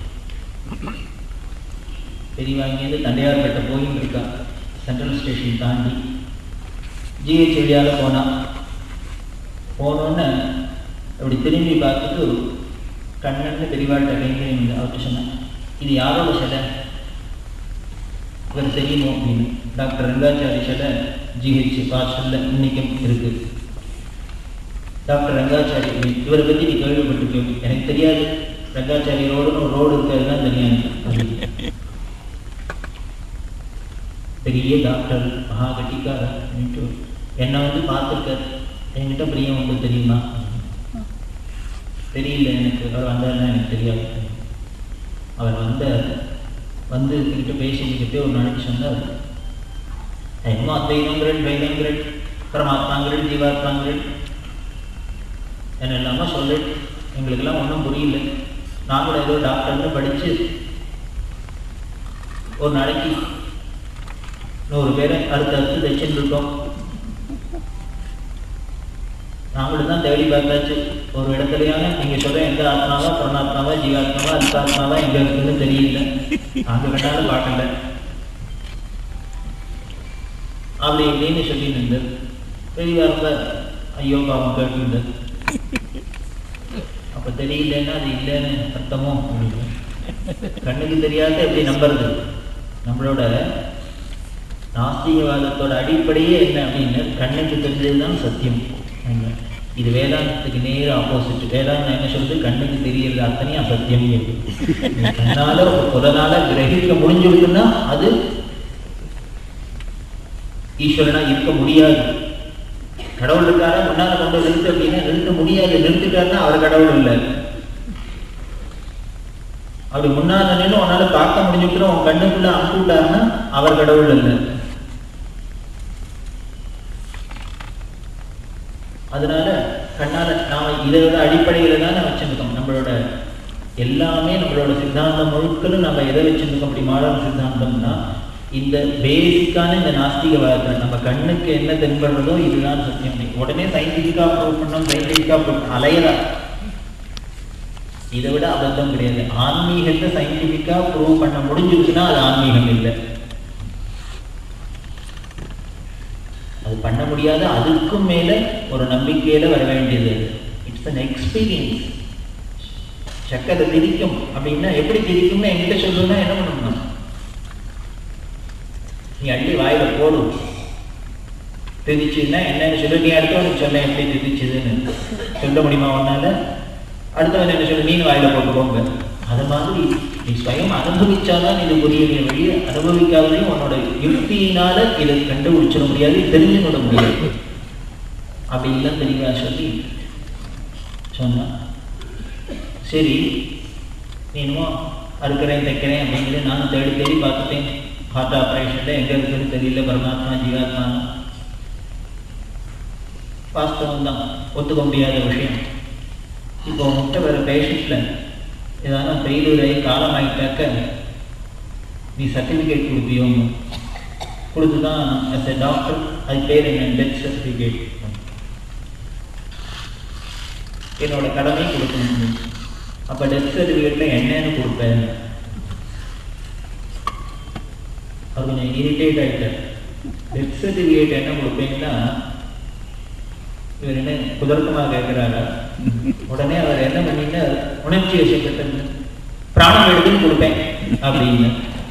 பெரியவாங்கியது தண்டையார்பேட்டை போயின்னு இருக்கா சென்ட்ரல் ஸ்டேஷன் தாண்டி ஜிஹெச் வழியால் போனான் போனோன்னு அப்படி திரும்பி பார்த்துட்டு கண்ணன்னு பெரியவாழ்கிட்ட கைங்க அவர்கிட்ட சொன்னேன் இது யாரோட சிலை இவர் தெரியணும் அப்படின்னு டாக்டர் ரங்காச்சாரி சிலை ஜிஹெச் ஹாஸ்டலில் இன்னைக்கும் இருக்கு டாக்டர் ரங்காச்சாரி இவரை பற்றி நீ கேள்விப்பட்டிருக்கேன் எனக்கு தெரியாது ரங்காச்சாரி ரோடுன்னு ஒரு ரோடு இருக்கிறதுலாம் தெரியாது எனக்கு. பெரிய டாக்டர் மகா கட்டிக்காரர் அப்படின்ட்டு என்னை வந்து பார்த்துருக்கார் என்கிட்ட பிரியம் உங்களுக்கு தெரியுமா தெரியல எனக்கு அவர் வந்தாருன்னா எனக்கு தெரியாது அவர் வந்த வந்து என்கிட்ட பேசிக்கிட்டே ஒரு நாளைக்கு சொன்னார் என்னமோ அத்வைதங்கள் வைதங்கள் பரமாத்மாங்கள் ஜீவாத்மாங்கள் என்ன இல்லாமல் சொல்லு எங்களுக்கெல்லாம் ஒன்றும் புரியல நாங்களும் ஏதோ டாக்டர்னு படித்து ஒரு நாளைக்கு நூறு பேரை அடுத்து அடுத்து தைச்சுட்டு இருக்கோம் நாங்களும் தான் தேடி பார்த்தாச்சு ஒரு இடத்துலயான நீங்க சொல்ற எந்த ஆத்மாவா பரமாத்மாவா ஜீவாத்மாவா அல்பாத்மாவா எங்க இருக்குன்னு தெரியல நாங்க கண்டாலும் பார்க்கல அப்படி இப்படின்னு சொல்லி நின்று பெரியவா ரொம்ப ஐயோ பாவம் கேட்டு அப்ப தெரியலன்னா அது இல்லைன்னு அர்த்தமோ அப்படின்னு கண்ணுக்கு தெரியாத எப்படி நம்புறது நம்மளோட நாஸ்திகவாதத்தோட அடிப்படையே என்ன அப்படின்னு கண்ணுக்கு தெரிஞ்சதுதான் சத்தியம் என்ன? இது வேதாந்தத்துக்கு நேர ஆப்போசிட் வேதாந்தம் என்ன சொல்றது கண்ணுக்கு தெரியறது அத்தனையும் அசத்தியம் நீ கண்ணால புலனால கிரகிக்க முடிஞ்சிருக்குன்னா அது ஈஸ்வரனா இருக்க முடியாது கடவுள் இருக்காரா முன்னால கொண்டு வந்து நிறுத்து அப்படின்னா நிறுத்த முடியாது நிறுத்திட்டாருன்னா அவர் கடவுள் இல்லை அப்படி முன்னால நின்று உன்னால பார்க்க முடிஞ்சுக்கிற உன் கண்ணுக்குள்ள அனுப்பி விட்டாருன்னா அவர் கடவுள் இல்லை அதனால கண்ணால நாம இதோட அடிப்படையில தான் நம்ம வச்சிருக்கோம் நம்மளோட எல்லாமே நம்மளோட சித்தாந்தம் முழுக்களும் நம்ம எதை வச்சிருக்கோம் அப்படி மாடர்ன் சித்தாந்தம்னா இந்த பேசிக்கான இந்த நாஸ்திகவாதத்தில் நம்ம கண்ணுக்கு என்ன தென்படுறதோ இதுதான் சத்தியம் உடனே சயின்டிஃபிக்கா ப்ரூவ் பண்ணோம் சயின்டிஃபிக்கா ப்ரூவ் அலையறா இதை விட அபத்தம் கிடையாது ஆன்மீகத்தை சயின்டிஃபிக்கா ப்ரூவ் பண்ண முடிஞ்சிருச்சுன்னா அது ஆன்மீகம் இல்லை அது பண்ண முடியாத அதுக்கும் மேல ஒரு நம்பிக்கையில வர வேண்டியது இட்ஸ் அன் எக்ஸ்பீரியன்ஸ் சக்கரை திரிக்கும் அப்படின்னா எப்படி திரிக்கும்னு என்கிட்ட சொல்லணும்னா என்ன பண்ணணும் நீ அள்ளி வாயில போடு திதிச்சுன்னா என்னன்னு சொல்லு நீ அடுத்தவனுக்கு சொல்ல எப்படி திதிச்சுதுன்னு சொல்ல முடியுமா உன்னால அடுத்தவன் என்ன சொல்லு மீன் வாயில போட்டுக்கோங்க அது மாதிரி நீ ஸ்வயம் அனுபவிச்சாதான் இது புரியலையே வழிய அனுபவிக்காததையும் உன்னோட யுக்தியினால இதை கண்டுபிடிச்சிட முடியாது தெரிஞ்சு கொள்ள முடியாது அப்படி எல்லாம் தெளிவா சொல்லி சொன்னான் சரி நீ என்னமோ அறுக்கிறேன் தைக்கிறேன் அப்படிங்கிறது நானும் தேடி தேடி பார்த்துட்டேன் ஹார்ட் ஆப்ரேஷன்ல எங்க இருக்குன்னு தெரியல பரமாத்மா ஜீவாத்மா வாஸ்தவம் தான் ஒத்துக்க முடியாத விஷயம் இப்போ உங்கள்கிட்ட வர பேஷண்ட்ல ஏதாவது ஃபெயிலியர் ஆகி காலமாயிட்டாக்க நீ சர்டிஃபிகேட் கொடுப்பியோ கொடுத்து தான் as a டாக்டர் அது பேர் என்ன டெத் சர்டிஃபிகேட் என்னோட கடமை கொடுக்கணும் அப்போ டெத் சர்டிஃபிகேட்ல என்னன்னு கொடுப்பேன் அவர் கொஞ்சம் இரிட்டேட் ஆகிட்டார் டெத் சர்டிஃபிகேட் என்ன கொடுப்பீங்கன்னா இவர் என்ன குதர்க்கமாக கேட்கிறாரா உடனே அவர் என்ன பண்ணிட்டு உணர்ச்சி வசப்பட்டு பிராணம் எடுத்துன்னு கொடுப்பேன் அப்படின்னு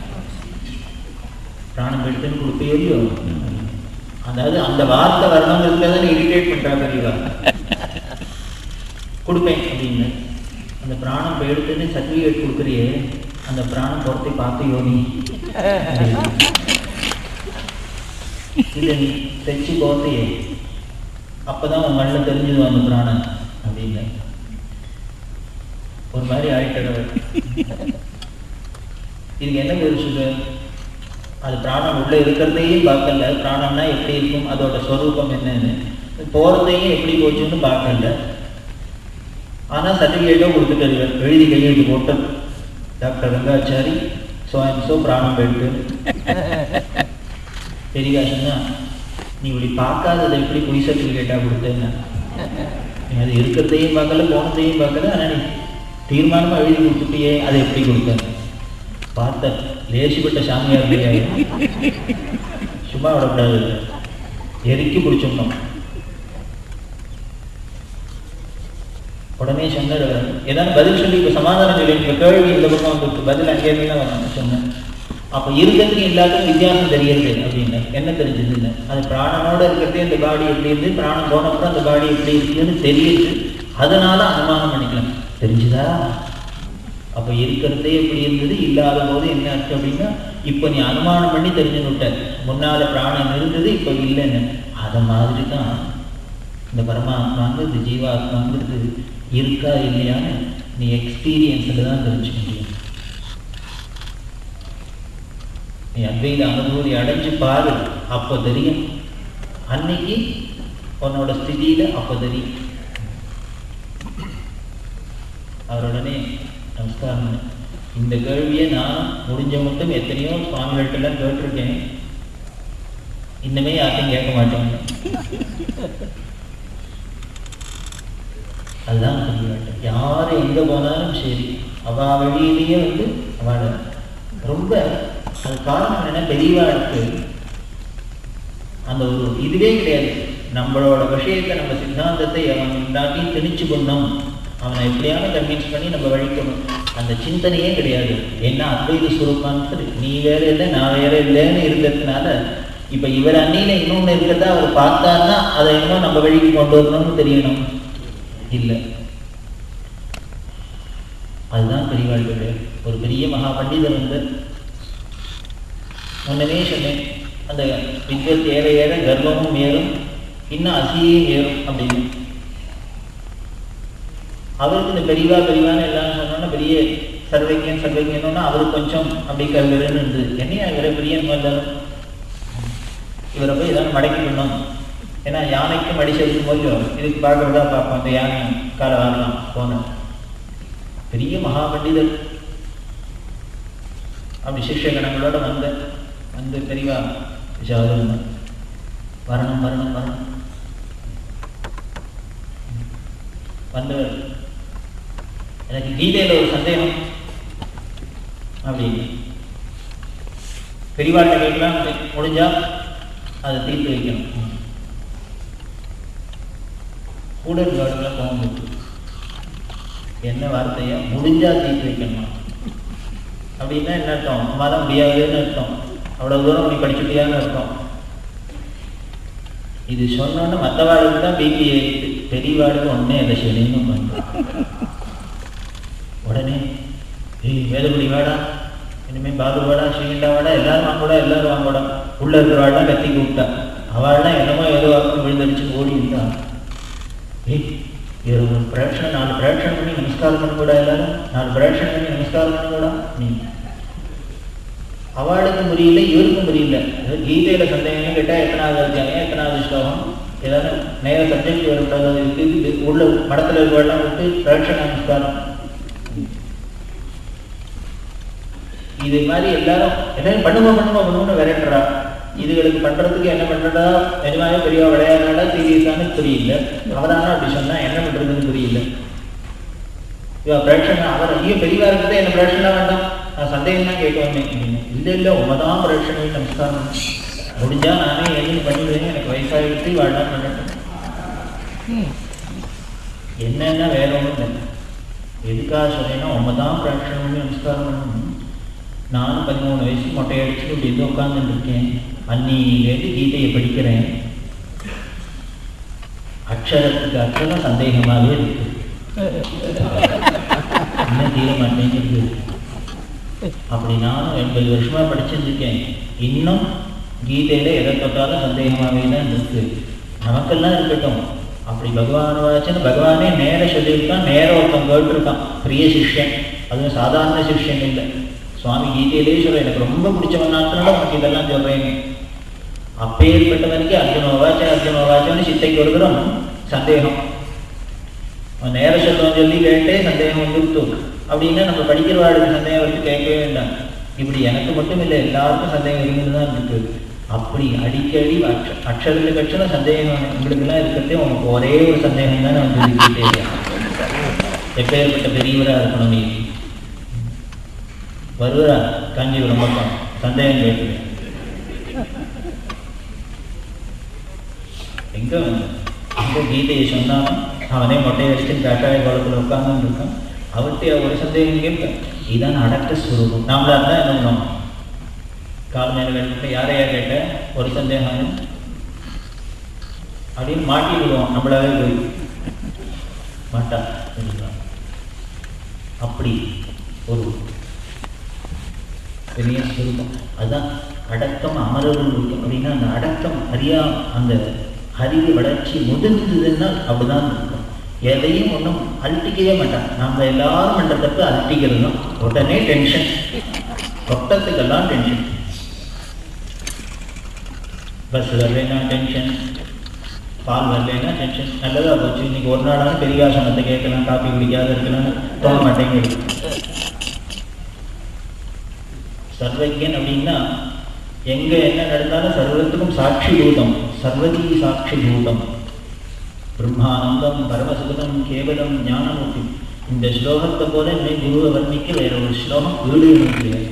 பிராணம் எடுத்துன்னு கொடுப்பே இல்லையோ அதாவது அந்த வார்த்தை வரணுங்கிறதுக்காக இரிட்டேட் பண்றா பெரியவா கொடுப்பேன் அப்படின்னு அந்த பிராணம் இப்ப எடுத்துன்னு சர்டிஃபிகேட் கொடுக்குறியே அந்த பிராணம் பொறுத்தை பார்த்து யோனி இதை நீ தைச்சு போத்தையே அப்பதான் உன் கண்ணில் தெரிஞ்சது அந்த பிராணன் அப்படின்னு ஒரு மாதிரி ஆயிட்டவர் இதுக்கு என்ன பதில் சொல்லு அது பிராணம் உள்ள இருக்கிறதையும் பார்க்கல பிராணம்னா எப்படி இருக்கும் அதோட ஸ்வரூபம் என்னன்னு போறதையும் எப்படி போச்சுன்னு பார்க்கல ஆனா சர்டிஃபிகேட்டோ கொடுத்துட்டு இவர் எழுதி கையெழுத்து போட்டு doctor Rangachari so and so பிராணம் போயிட்டு பெரிய சொன்னா நீ இப்படி பார்க்காததை எப்படி பொய் சர்டிஃபிகேட்டாக கொடுத்தேன்னு நீ அது இருக்கிறதையும் பார்க்கல போனதையும் பார்க்கல ஆனால் நீ தீர்மானமாக எழுதி கொடுத்துட்டியே அதை எப்படி கொடுத்த பார்த்த லேசிப்பட்ட சாமியார் கிடையாது சும்மா விடக்கூடாது எரிக்கி பிடிச்சிடணும் உடனே சொன்னார் ஏதாவது பதில் சொல்லி இப்போ சமாதானம் சொல்லி இப்போ கேள்வி இந்த பக்கம் வந்துருக்கு பதில் அங்கேருந்து தான் வரணும் சொன்னேன் அப்போ இருக்கிறதுக்கு எல்லாத்துக்கும் வித்தியாசம் தெரியறது அப்படின்னு என்ன தெரிஞ்சதுன்னு அது பிராணனோட இருக்கிறதே அந்த பாடி எப்படி இருந்து பிராணம் போனப்பறம் அந்த பாடி எப்படி இருக்குன்னு தெரியுது அதனால அனுமானம் பண்ணிக்கலாம் தெரிஞ்சுதா அப்போ இருக்கிறதே எப்படி இருந்தது இல்லாத போது என்ன அர்த்தம் அப்படின்னா இப்போ நீ அனுமானம் பண்ணி தெரிஞ்சுன்னு விட்ட முன்னால பிராணம் இருந்தது இப்போ இல்லைன்னு அதை மாதிரி தான் இந்த பரமாத்மாங்கிறது ஜீவாத்மாங்கிறது இருக்கா இல்லையான்னு நீ எக்ஸ்பீரியன்ஸில் தான் தெரிஞ்சுக்க முடியும் நீ அத்வைத அனுபூதி அடைஞ்சு பாரு அப்போ தெரியும் அன்னைக்கு உன்னோட ஸ்திதியில அப்போ தெரியும் அவர் உடனே நமஸ்காரம் இந்த கேள்வியை நான் முடிஞ்ச மட்டும் எத்தனையோ சுவாமிகள்கிட்டலாம் கேட்டிருக்கேன் இன்னுமே யார்ட்டையும் கேட்க மாட்டேன் அதுதான் புரியவேட்டம் யார் எங்கே போனாலும் சரி அவ வழியிலேயே வந்து அவளை ரொம்ப அது காரணம் என்ன பெரியவாளுக்கு அந்த ஒரு இதுவே கிடையாது நம்மளோட விஷயத்தை நம்ம சித்தாந்தத்தை அவன் எல்லாத்தையும் திணிச்சு கொண்டோம் அவனை எப்படியான கன்வின்ஸ் பண்ணி நம்ம வழிக்கணும் அந்த சிந்தனையே கிடையாது ஏன்னா அத்வைத சுரூபான்னு நீ வேற இல்லை நான் வேற இல்லைன்னு இருக்கிறதுனால இப்ப இவர் அன்னியில இன்னொன்னு இருக்கிறதா அவர் பார்த்தாருன்னா அதை இன்னும் நம்ம வழிக்கு கொண்டு வரணும்னு தெரியணும் இல்லை அதுதான் பெரியவாள் கிடையாது ஒரு பெரிய மகா பண்டிதர் வந்து முன்னமே சொன்னேன் அந்த வித்வத் ஏற ஏற கர்வமும் ஏறும் இன்னும் அசியும் ஏறும் அப்படின்னு அவருக்கு இந்த பெரியவா பெரியவான்னு எல்லாம் சொன்னோன்னா பெரிய சர்வைக்கியம் சர்வைக்கியம்னா அவருக்கு கொஞ்சம் அப்படி கருதுன்னு இருந்தது என்னையா இவரை பெரியன் வந்தாலும் இவரை போய் ஏதாவது மடக்கி பண்ணணும் ஏன்னா யானைக்கு மடி செலுத்தும் போது இதுக்கு பார்க்கறதா பார்ப்போம் அந்த யானை காலை வாங்கலாம் போனேன் பெரிய மகா பண்டிதர் அப்படி சிஷ்ய கணங்களோட வந்த வந்து பெரியவா விசாரம் வரணும் வரணும் வரணும் வந்தவர் எனக்கு கீதையில ஒரு சந்தேகம் அப்படின்னு பெரியவாட்ட கேட்கலாம் முடிஞ்சா அதை தீர்த்து வைக்கணும் கூட இருந்தவர்கள் கோவம் என்ன வார்த்தையா முடிஞ்சா தீர்த்து வைக்கணும் அப்படின்னா என்ன அர்த்தம் அம்மாதான் முடியாதுன்னு அர்த்தம் அவ்வளவு தூரம் நீ படிச்சுட்டியான்னு அர்த்தம் இது சொன்னோன்னு மற்றவாளுக்கு தான் பிபி பெரியவாளுக்கு ஒன்னே இல்லை சரின்னு பண்ணுறோம் உடனே ஏய் வேதபடி வாடா இனிமே பாபு வாடா ஸ்ரீகண்டா வாடா எல்லாரும் வாங்கூடா எல்லாரும் வாங்கூடா உள்ள இருக்கிறவாள்லாம் கத்தி கூப்பிட்டா அவள்லாம் என்னமோ ஏதோ விழுந்தடிச்சு ஓடி இருந்தா ஏய் இவர் ஒரு பிரேட்சணை நாலு பிரேட்சணை பண்ணி நமஸ்காரம் பண்ண கூட எல்லாரும் நாலு பிரேட்சணை பண்ணி நமஸ்காரம் பண்ண கூட நீ அவளுக்கு புரியல இவருக்கும் புரியல கீதையில சந்தேகம் கேட்டா எத்தனாவது அத்தியாயம் எத்தனாவது ஸ்லோகம் ஏதாவது நேர சப்ஜெக்ட் வரக்கூடாது இருக்கு உள்ள மடத்துல இருக்கவெல்லாம் விட்டு பிரேட்சண நமஸ்காரம் இது மாதிரி எல்லாரும் என்ன பண்ணுமா பண்ணுமா பண்ணுவோம்னு விரட்டுறா இதுகளுக்கு பண்றதுக்கு என்ன பண்றதா நிஜமாவே பெரிய விளையாடுறா சீரியஸானு புரியல அவரான அப்படி சொன்னா என்ன பண்றதுன்னு புரியல இவ பிரேட்சணா அவர் ஐயோ பெரியவா இருக்கிறதே என்ன பிரேட்சணா வேண்டாம் நான் சந்தேகம் தான் கேட்க வந்தேன் அப்படின்னு இல்லை இல்லை உமதான் பிரேட்சணை நமஸ்காரம் முடிஞ்சா நானே எழுதி பண்ணிடுவேன் எனக்கு வயசாகிடுச்சு வாழலாம் பண்ணட்டும் என்னன்னா வேற ஒன்றும் இல்லை எதுக்காக சொல்றேன்னா உண்மை தான் பிராட்சணம் பண்ணி நமஸ்காரம் பண்ணணும் நானும் பதிமூணு வயசு மொட்டை அடிச்சுட்டு இப்படி இருந்து உட்காந்துட்டு இருக்கேன் அன்னிலேருந்து கீதையை படிக்கிறேன் அக்ஷரத்துக்கு அக்ஷரம் சந்தேகமாகவே இருக்கு இன்னும் தீர மாட்டேங்குது அப்படி நானும் எண்பது வருஷமா படிச்சிருக்கேன் இன்னும் கீதையில எதை தொட்டாலும் சந்தேகமாகவே தான் இருக்கு நமக்கெல்லாம் இருக்கட்டும் அப்படி பகவான் வாச்சன்னு பகவானே நேர சொல்லியிருக்கான் நேர ஒருத்தன் கேட்டிருக்கான் பிரிய சிஷ்யன் அதுவும் சாதாரண சிஷ்யன் இல்லை சுவாமி கீதையிலே சொல்ல எனக்கு ரொம்ப பிடிச்சவனாத்தினால உனக்கு இதெல்லாம் சொல்றேன் அப்பேற்பட்டவனுக்கு அர்ஜுன வாச்ச அர்ஜுன வாச்சன்னு சித்தைக்கு ஒரு தரம் சந்தேகம் அவன் நேர சொல்லுவோம் சொல்லி கேட்டே சந்தேகம் வந்துருத்து அப்படின்னா நம்ம படிக்கிறவாளுக்கு சந்தேகம் வந்து கேட்கவே வேண்டாம் இப்படி எனக்கு மட்டும் இல்லை எல்லாருக்கும் சந்தேகம் இருந்துட்டு தான் இருக்கு அப்படி அடிக்கடி அக்ஷ அக்ஷரத்துக்கு அக்ஷரம் சந்தேகம் உங்களுக்கெல்லாம் இருக்கிறதே உனக்கு ஒரே ஒரு சந்தேகம் தான் நான் சொல்லிக்கிட்டே எப்பேற்பட்ட பெரியவராக இருக்கணும் நீ வருவரா காஞ்சிபுரம் பக்கம் சந்தேகம் கேட்குறேன் எங்க வந்து எங்க கீதையை சொன்னாலும் அவனே மொட்டையை வச்சுட்டு கட்டாய குளத்தில் உட்கார்ந்து இருக்கான் அவர்கிட்ட ஒரு சந்தேகம் கேட்க இதான் அடக்க ஸ்வரூபம் நாமளா இருந்தா என்ன பண்ணுவோம் கால் மேல வேண்டிட்டு யாரையா கேட்ட ஒரு சந்தேகம் அப்படின்னு மாட்டி விடுவோம் நம்மளாவே போய் மாட்டா சரிங்களா? அப்படி ஒரு பெரிய ஸ்வரூபம் அதுதான் அடக்கம் அமரர்கள் இருக்கும் அப்படின்னா அந்த அடக்கம் அறியா அந்த அறிவு வளர்ச்சி முதிர்ந்ததுன்னா அப்படிதான் இருக்கும் எதையும் ஒன்றும் அழட்டிக்கவே மாட்டான் நம்ம எல்லாரும் பண்ற தப்பு அழட்டிக்கிறது தான் உடனே டென்ஷன் ரொட்டத்துக்கெல்லாம் டென்ஷன் பஸ் வரலைன்னா டென்ஷன் பால் வரலைன்னா டென்ஷன் நல்லதா போச்சு இன்னைக்கு ஒரு நாளாவது பெரியாசனத்தை கேட்கலாம் காப்பி குடிக்காத இருக்கலாம்னு தோண மாட்டேங்குது சர்வஜன் அப்படின்னா எங்க என்ன நடந்தாலும் சர்வத்துக்கும் சாட்சி பூதம் சர்வதி சாட்சி பூதம் பிரம்மானந்தம் பரமசுகதம் கேவலம் ஞானமூர்த்தி இந்த ஸ்லோகத்தை போல இனிமே குருவை வர்ணிக்க வேற ஒரு ஸ்லோகம் வீடு முடியாது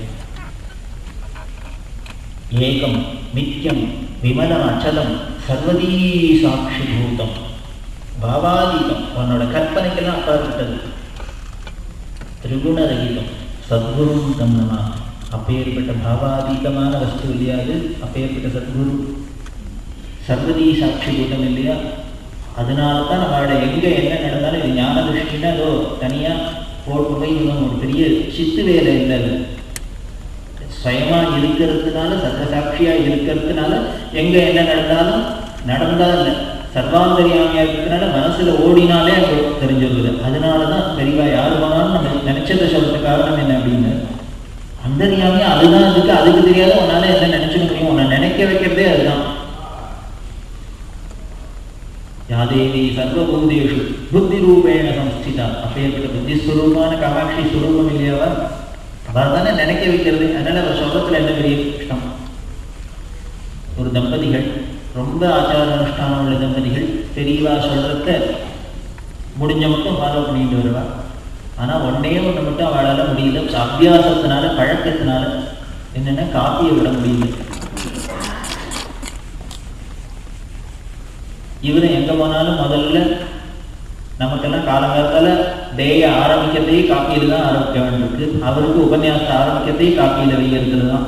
ஏகம் நித்யம் விமலம் அச்சலம் சர்வதீ சாட்சி பூதம் பாவாதீதம் உன்னோட கற்பனைக்கெல்லாம் அப்பாற்பட்டது திரிகுணரகிதம் சத்குரும் தன்னமா அப்பேற்பட்ட பாவாதீதமான வஸ்து இல்லையா அது அப்பேற்பட்ட சத்குரு சர்வதீ சாட்சி பூதம் இல்லையா அதனால தான் நம்மளோட எங்க என்ன நடந்தாலும் இது ஞான திருஷ்டின்னா ஏதோ தனியா போட்டு போய் இன்னும் ஒரு பெரிய சித்து வேலை இல்லை அது சுயமா இருக்கிறதுனால சர்வசாட்சியா இருக்கிறதுனால எங்க என்ன நடந்தாலும் நடந்தா இல்லை சர்வாந்தரியாமியா இருக்கிறதுனால மனசுல ஓடினாலே அது தெரிஞ்சிருக்குது அதனாலதான் பெரியவா யாரு போனாலும் நம்ம நினைச்சதை சொல்றதுக்கு காரணம் என்ன அப்படின்னு அந்தரியாமியா அதுதான் இருக்கு அதுக்கு தெரியாத உன்னால என்ன நினைச்சுக்க முடியும் உன்னை நினைக்க வைக்கிறதே அதுதான் யாதேவி சர்வபூதேஷு புத்தி ரூபேண சம்ஸ்திதா அப்பேற்பட்ட புத்தி ஸ்வரூபமான காமாட்சி ஸ்வரூபம் இல்லையாவா அவர் தானே நினைக்க வைக்கிறது அதனால அவர் சொல்றதுல என்ன பெரிய இஷ்டம் ஒரு தம்பதிகள் ரொம்ப ஆச்சார அனுஷ்டானம் உள்ள தம்பதிகள் பெரியவா சொல்றத முடிஞ்ச மட்டும் ஃபாலோ பண்ணிட்டு வருவா ஆனா ஒன்னே ஒண்ணு மட்டும் அவளால முடியல அபியாசத்தினால பழக்கத்தினால என்னன்னா காப்பியை விட முடியல இவரு எங்க போனாலும் முதல்ல நமக்கெல்லாம் காலங்காலத்தால டேய ஆரம்பிக்கிறதையே காப்பியில தான் ஆரம்பிக்க வேண்டியிருக்கு அவருக்கு உபன்யாசத்தை ஆரம்பிக்கிறதையே காப்பியில வைக்கிறது தான்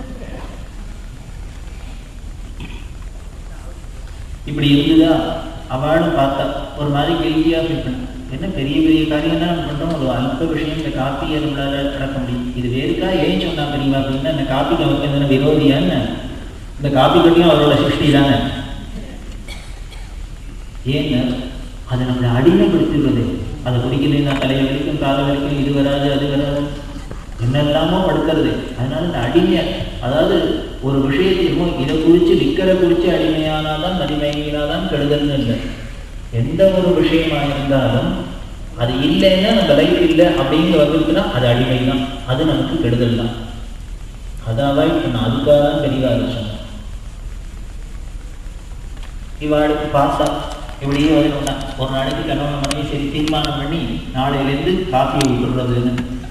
இப்படி இருந்துதா அவளும் பார்த்தா ஒரு மாதிரி கெல்வியா ஃபீல் பண்ண என்ன பெரிய பெரிய காரியம் தான் நம்ம பண்றோம் ஒரு அல்ப விஷயம் இந்த காப்பியை நம்மளால நடக்க முடியும் இது வேறுக்கா ஏன் சொன்னா பெரியவா அப்படின்னா இந்த காப்பி நமக்கு என்ன விரோதியான்னு இந்த காப்பி கட்டியும் அவரோட சிருஷ்டி தானே ஏன்னா அதை நம்மளை அடிமைப்படுத்திடுறது அதை குடிக்கலைன்னா தலையை வரைக்கும் காலை வரைக்கும் இது வராது அது வராது என்னெல்லாமோ படுக்கிறது அதனால இந்த அடிமை அதாவது ஒரு விஷயத்தையும் இதை குறித்து விற்கிற குறித்து அடிமையானாதான் மதிமயங்கினாதான் கெடுதல்னு இல்லை எந்த ஒரு விஷயமா இருந்தாலும் அது இல்லைன்னா நம்ம லைஃப் இல்லை அப்படின்னு வந்துருக்குன்னா அது அடிமை தான் அது நமக்கு கெடுதல் தான் அதை அவாய்ட் பண்ண அதுக்காக தான் பெரியவாறு சொன்னேன் இவாளுக்கு பார்த்தா இப்படியே வரணும்னா ஒரு நாளைக்கு கணவன் மனைவி சரி தீர்மானம் பண்ணி நாளையிலேருந்து காப்பியை விட்டுறதுன்னு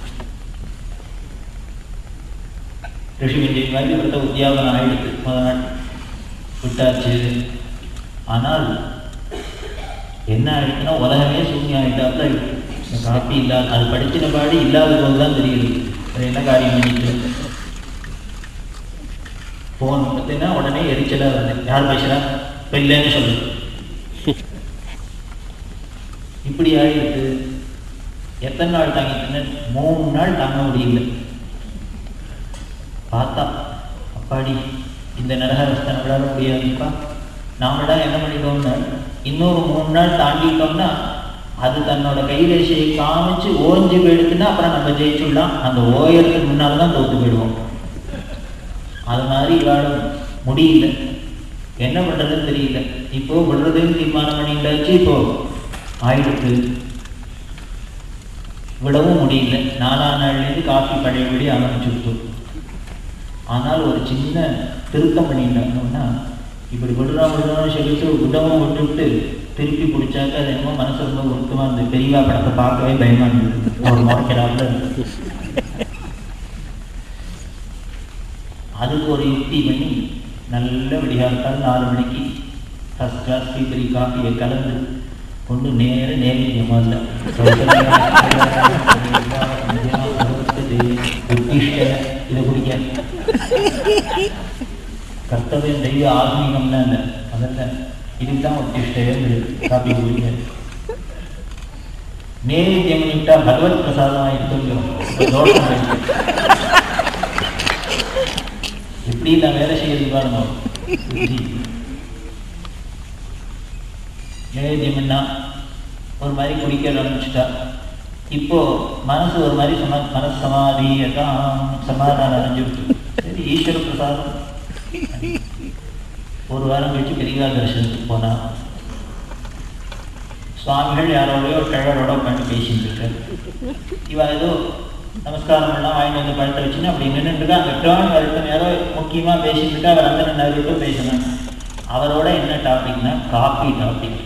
ரிஷி விஜய் மாதிரி விட்ட உத்தியாபனம் ஆயிடுச்சு முத நாள் விட்டாச்சு ஆனால் என்ன ஆயிடுச்சுன்னா உலகமே சூன்யம் ஆகிட்டாப்புல இந்த காப்பி இல்லாத அது படிச்சின பாடி இல்லாத போது தான் தெரியுது அது என்ன காரியம் பண்ணிட்டு ஃபோன் பார்த்தீங்கன்னா உடனே எரிச்சலாக வருது யார் பேசுகிறா இப்போ இல்லைன்னு சொல்லு இப்படி ஆயிடுது எத்தனை நாள் தாங்கிட்டுன்னு மூணு நாள் தாங்க முடியல பார்த்தா அப்பாடி இந்த நரகரஸ்தை நம்மளால முடியாதுப்பா நாமளா என்ன பண்ணிட்டோம்னா இன்னொரு மூணு நாள் தாண்டிட்டோம்னா அது தன்னோட கைரேஷையை காமிச்சு ஓஞ்சு போயிடுச்சுன்னா அப்புறம் நம்ம ஜெயிச்சுடலாம் அந்த ஓயறதுக்கு முன்னால் தான் தோத்து போயிடுவோம் அது மாதிரி வாழ முடியல என்ன பண்றதுன்னு தெரியல இப்போ விடுறதுன்னு தீர்மானம் பண்ணிட்டாச்சு இப்போ ஆயிடுச்சு விடவும் முடியல நாலாம் நாள்லேருந்து காஃபி பழையபடி ஆரம்பிச்சுட்டு ஆனால் ஒரு சின்ன திருத்தம் பண்ணிட்டாங்கன்னா இப்படி விடுறோம் விடுறோம்னு சொல்லிட்டு விடவும் விட்டுவிட்டு திருப்பி பிடிச்சாக்க அது என்னமோ மனசு ரொம்ப உருக்கமாக இருந்தது பெரியவா படத்தை பார்க்கவே பயமா இருந்தது ஒரு முறைக்கிறாப்புல இருந்தது அதுக்கு ஒரு யுக்தி பண்ணி நல்ல விடிகாலத்தால் நாலு மணிக்கு ஃபஸ்ட் கிளாஸ் ஸ்ரீபரி காஃபியை கலந்து கொண்டு நேர நேவேத்தியம் முதல்ல உத்திஷ்ட இதை குடிக்க கர்த்தவியம் தெய்வ ஆத்மீகம்னா இல்லை அதல்ல இதுக்கு தான் உத்திஷ்டம் இருக்கு காப்பி குடிக்க நேவேத்தியம் பண்ணிவிட்டா பகவத் பிரசாதம் ஆயிட்டு தோஷம் ஆயிடுச்சு எப்படி நான் வேலை செய்யறது பாருங்க புத்தி. நேவேத்தியம்னா ஒரு மாதிரி குடிக்க ஆரம்பிச்சுட்டா இப்போ மனசு ஒரு மாதிரி சமா மனசு சமாதி எல்லாம் சமாதானம் அடைஞ்சிருக்கு சரி ஈஸ்வர பிரசாதம் ஒரு வாரம் கழிச்சு பெரியவா தரிசனத்துக்கு போனா சுவாமிகள் யாரோடய ஒரு கிழவரோட உட்காந்து பேசிட்டு இருக்காரு இவன் ஏதோ நமஸ்காரம் எல்லாம் வாங்கி வந்து பழத்தை வச்சுன்னு அப்படி நின்றுட்டு அந்த டேர்ன் வரட்டும் யாரோ முக்கியமாக பேசிட்டு அவர் அந்த நிறைய பேசணும் அவரோட என்ன டாபிக்னா காப்பி டாபிக்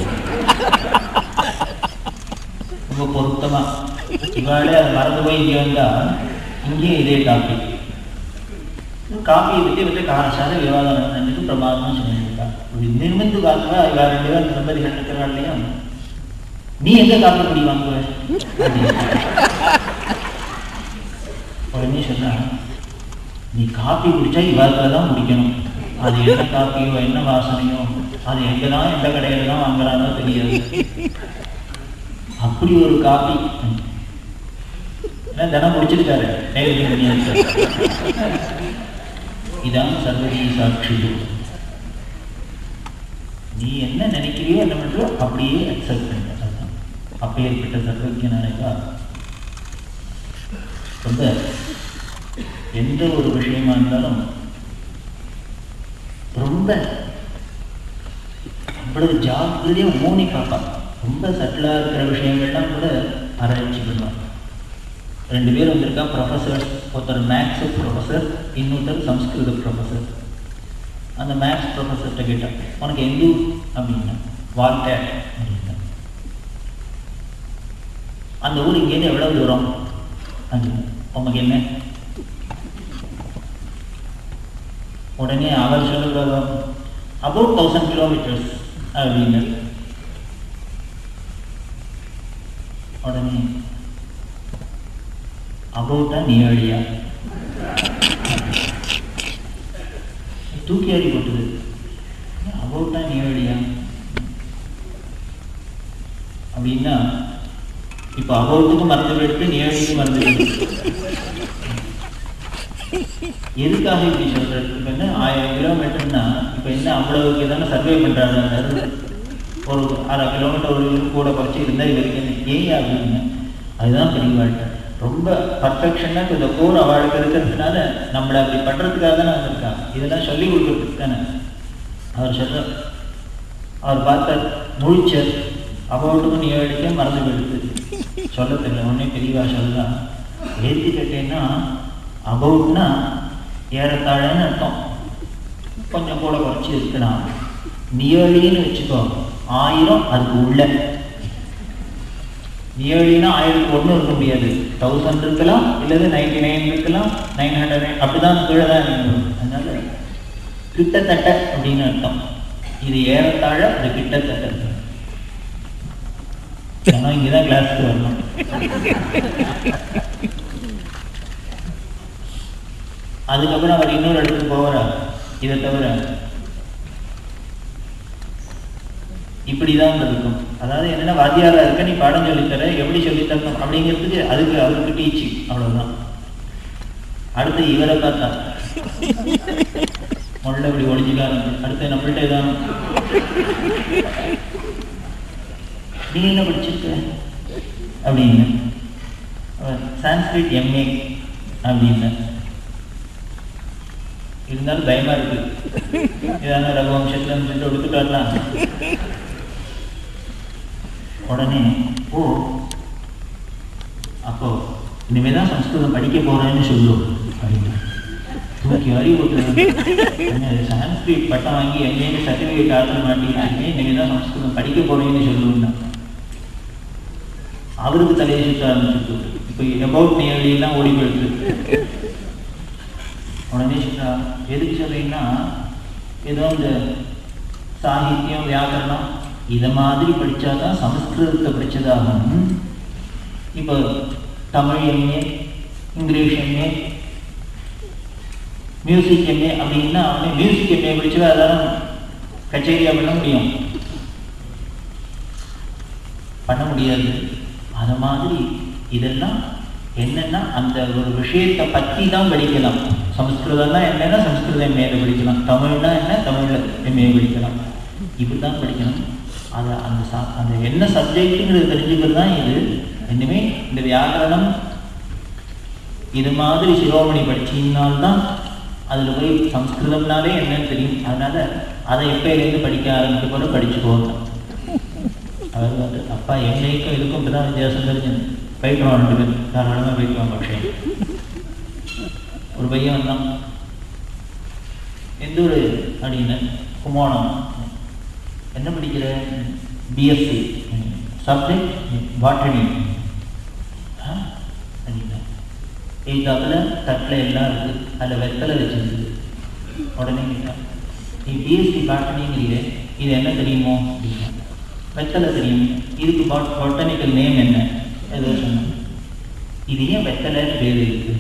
ரொம்ப பொருத்தமா இவாளே அதை மறந்து போய் இங்கே வந்தா இங்கேயும் இதே டாபிக் காப்பியை பற்றி வந்து காரசார விவாதம் நடந்துட்டு பிரமாதமாக சொல்லியிருக்கா இப்படி நிர்மிந்து காத்துவா இவா ரெண்டு பேரும் தம்பதிகள் இருக்கிறாள்லையும் நீ எங்க காப்பி குடி வாங்குவ அப்படின்னு. உடனே சொன்னா நீ காப்பி குடிச்சா இவாத்துல தான் குடிக்கணும் அது என்ன காப்பியோ என்ன வாசனையோ அது எங்க தான் எந்த கடையில தான் வாங்குறானோ தெரியாது அப்படி ஒரு காப்பி ஏன்னா தினம் குடிச்சிருக்காரு நேரடி பண்ணியாச்சு இதான் சர்வதி சாட்சி நீ என்ன நினைக்கிறியோ என்ன பண்றியோ அப்படியே அக்செப்ட் பண்ண அதுதான் அப்பேற்பட்ட சர்வஜனானவா ரொம்ப எந்த ஒரு விஷயமா இருந்தாலும் ரொம்ப அவ்வளவு ஜாக்கிரதையா ஊனி பார்ப்பான் ரொம்ப சட்டிலா இருக்கிற விஷயங்கள்லாம் கூட ஆராய்ச்சி பண்ணுவான் ரெண்டு பேர் வந்திருக்கா ப்ரொஃபஸர் ஒருத்தர் மேக்ஸ் ப்ரொஃபஸர் இன்னொருத்தர் சம்ஸ்கிருத ப்ரொஃபஸர் அந்த மேக்ஸ் ப்ரொஃபஸர்கிட்ட கேட்டான் உனக்கு எந்த ஊர் அப்படின்னா வால்டே அப்படின்னா அந்த ஊர் இங்கேருந்து எவ்வளவு தூரம் அப்படின்னு உமக்கு என்ன உடனே அவர் சொல்லுறது அபவுட் தௌசண்ட் கிலோமீட்டர்ஸ் அப்படின்னு உடனே அபவுட்டா நியர்லியா தூக்கி அறி போட்டுது அபவுட்டா நியர்லியா அப்படின்னா இப்போ அபவுட்டுக்கு மருந்து போயிடுத்து நியர்லிக்கு மருந்து போயிடுது எதுக்காக இப்படி சொல்றது இப்போ என்ன ஆயிரம் கிலோமீட்டர்னா இப்போ என்ன அவ்வளவுக்கு தானே சர்வே பண்ணுறாங்க ஒரு அரை கிலோமீட்டர் ஒரு இது கூட குறைச்சி இருந்தால் இவருக்கு என்ன ஏன் அப்படின்னு அதுதான் பெரிய வாழ்க்கை ரொம்ப பர்ஃபெக்ஷனாக இப்போ இந்த கோர் அவளுக்கு இருக்கிறதுனால நம்மளை அப்படி பண்ணுறதுக்காக தானே வந்திருக்காங்க இதெல்லாம் சொல்லி கொடுக்கறதுக்கு தானே அவர் சொல்ற அவர் பார்த்தார் முழிச்சர் அபவுட்டுக்கும் நீ அடிக்க மறந்து போயிடுது சொல்ல தெரியல உடனே பெரியவா சொல்லலாம் ஏற்றி கேட்டேன்னா அபவுட்னா ஏறத்தாழன்னு அர்த்தம் கொஞ்சம் கூட குறைச்சி இருக்கலாம் நியர்லின்னு வச்சுக்கோ ஆயிரம் அதுக்கு உள்ள நியர்லினா ஆயிரத்துக்கு ஒன்றும் இருக்க முடியாது தௌசண்ட் இருக்கலாம் இல்லது நைன்டி நைன் இருக்கலாம் நைன் ஹண்ட்ரட் நைன் அப்படிதான் கீழே தான் இருக்கணும் அதனால கிட்டத்தட்ட அப்படின்னு அர்த்தம் இது ஏறத்தாழ அது கிட்டத்தட்ட ஆனால் இங்கே தான் கிளாஸ்க்கு வரணும் அதுக்கப்புறம் அவர் இன்னொரு இடத்துக்கு போகிறார் இதை தவிர இப்படிதான் இருக்கும் அதாவது என்னன்னா வாத்தியாரா இருக்க நீ பாடம் சொல்லித்தர எப்படி சொல்லித்தரணும் அப்படிங்கிறதுக்கு அதுக்கு அவருக்கு டீச்சிங் அவ்வளவுதான் அடுத்து இவரை பார்த்தா முதல்ல இப்படி ஒழிஞ்சுக்காரு அடுத்து நம்மள்ட்ட தான் நீ என்ன படிச்சிருக்க அப்படின்னு அவர் சான்ஸ்கிரிட் எம்ஏ அப்படின்னு இருந்தாலும் பயமா இருக்கு ஏதாவது ரகுவம்சத்துல சொல்லிட்டு கொடுத்துட்டாருலாம் உடனே ஓ அப்போ இனிமே தான் சம்ஸ்கிருதம் படிக்க போறேன்னு சொல்லு அப்படின்னு தூக்கி அறி விட்டுருங்க சான்ஸ்கிரிட் பட்டம் வாங்கி எங்கேயும் சர்டிஃபிகேட் ஆர்டர் மாட்டிக்கிட்டு இனிமே தான் சம்ஸ்கிருதம் படிக்க போறேன்னு சொல்லுன்னா அவருக்கு தலையை சுத்த ஆரம்பிச்சுட்டு இப்போ அபவுட் நியர்லாம் ஓடி போயிடுது உடனே சொல்றா எதுக்கு சொல்றீங்கன்னா ஏதோ இந்த சாகித்யம் வியாக்கரணம் இதை மாதிரி படிச்சாதான் சமஸ்கிருதத்தை படிச்சதாகும் இப்போ Tamil MA English MA music MA அப்படின்னா அவனே மியூசிக் எம்ஏ படிச்சா அதான் கச்சேரியா பண்ண முடியும் பண்ண முடியாது அது மாதிரி இதெல்லாம் என்னன்னா அந்த ஒரு விஷயத்தை பற்றி தான் படிக்கலாம் சமஸ்கிருதம்னா என்னன்னா சமஸ்கிருதம் எம்ஏல படிக்கலாம் தமிழ்னா என்ன தமிழ்ல எம்ஏ படிக்கலாம் இப்படி தான் படிக்கணும் அதை அந்த ச அந்த என்ன சப்ஜெக்ட்டுங்கிறது தெரிஞ்சுக்கிறது தான் இது இன்னுமே இந்த வியாக்கரணம் இது மாதிரி சிரோமணி படிச்சீங்கனால்தான் அதில் போய் சம்ஸ்கிருதம்னாலே என்னன்னு தெரியும் அதனால அதை எப்பயிலேருந்து படிக்க ஆரம்பிக்க போல படிச்சுக்கோங்க அவர் வந்து அப்பா எங்களுக்கும் இதுக்கும் இப்போ தான் வித்தியாசம் தெரிஞ்சது போயிட்டு ரெண்டு பேர் தாராளமாக போயிட்டு வாங்க விஷயம் ஒரு பையன் வந்தான் எந்த ஒரு அப்படின்னு கும்போணம் என்ன படிக்கிற பிஎஸ்சி சப்ஜெக்ட் பாட்டனி அப்படின்னா எய்தாப்பில் தட்டில் எல்லாம் இருக்குது அதில் வெத்தலை வச்சிருந்தது உடனே கேட்டான் நீ பிஎஸ்சி பாட்டனிங்கிறீங்க இது என்ன தெரியுமோ அப்படின்னா வெத்தலை தெரியும் இதுக்கு பாட் பொட்டானிக்கல் நேம் என்ன ஏதோ சொன்னேன் இது ஏன் வெத்தலைன்னு பேர் இருக்கு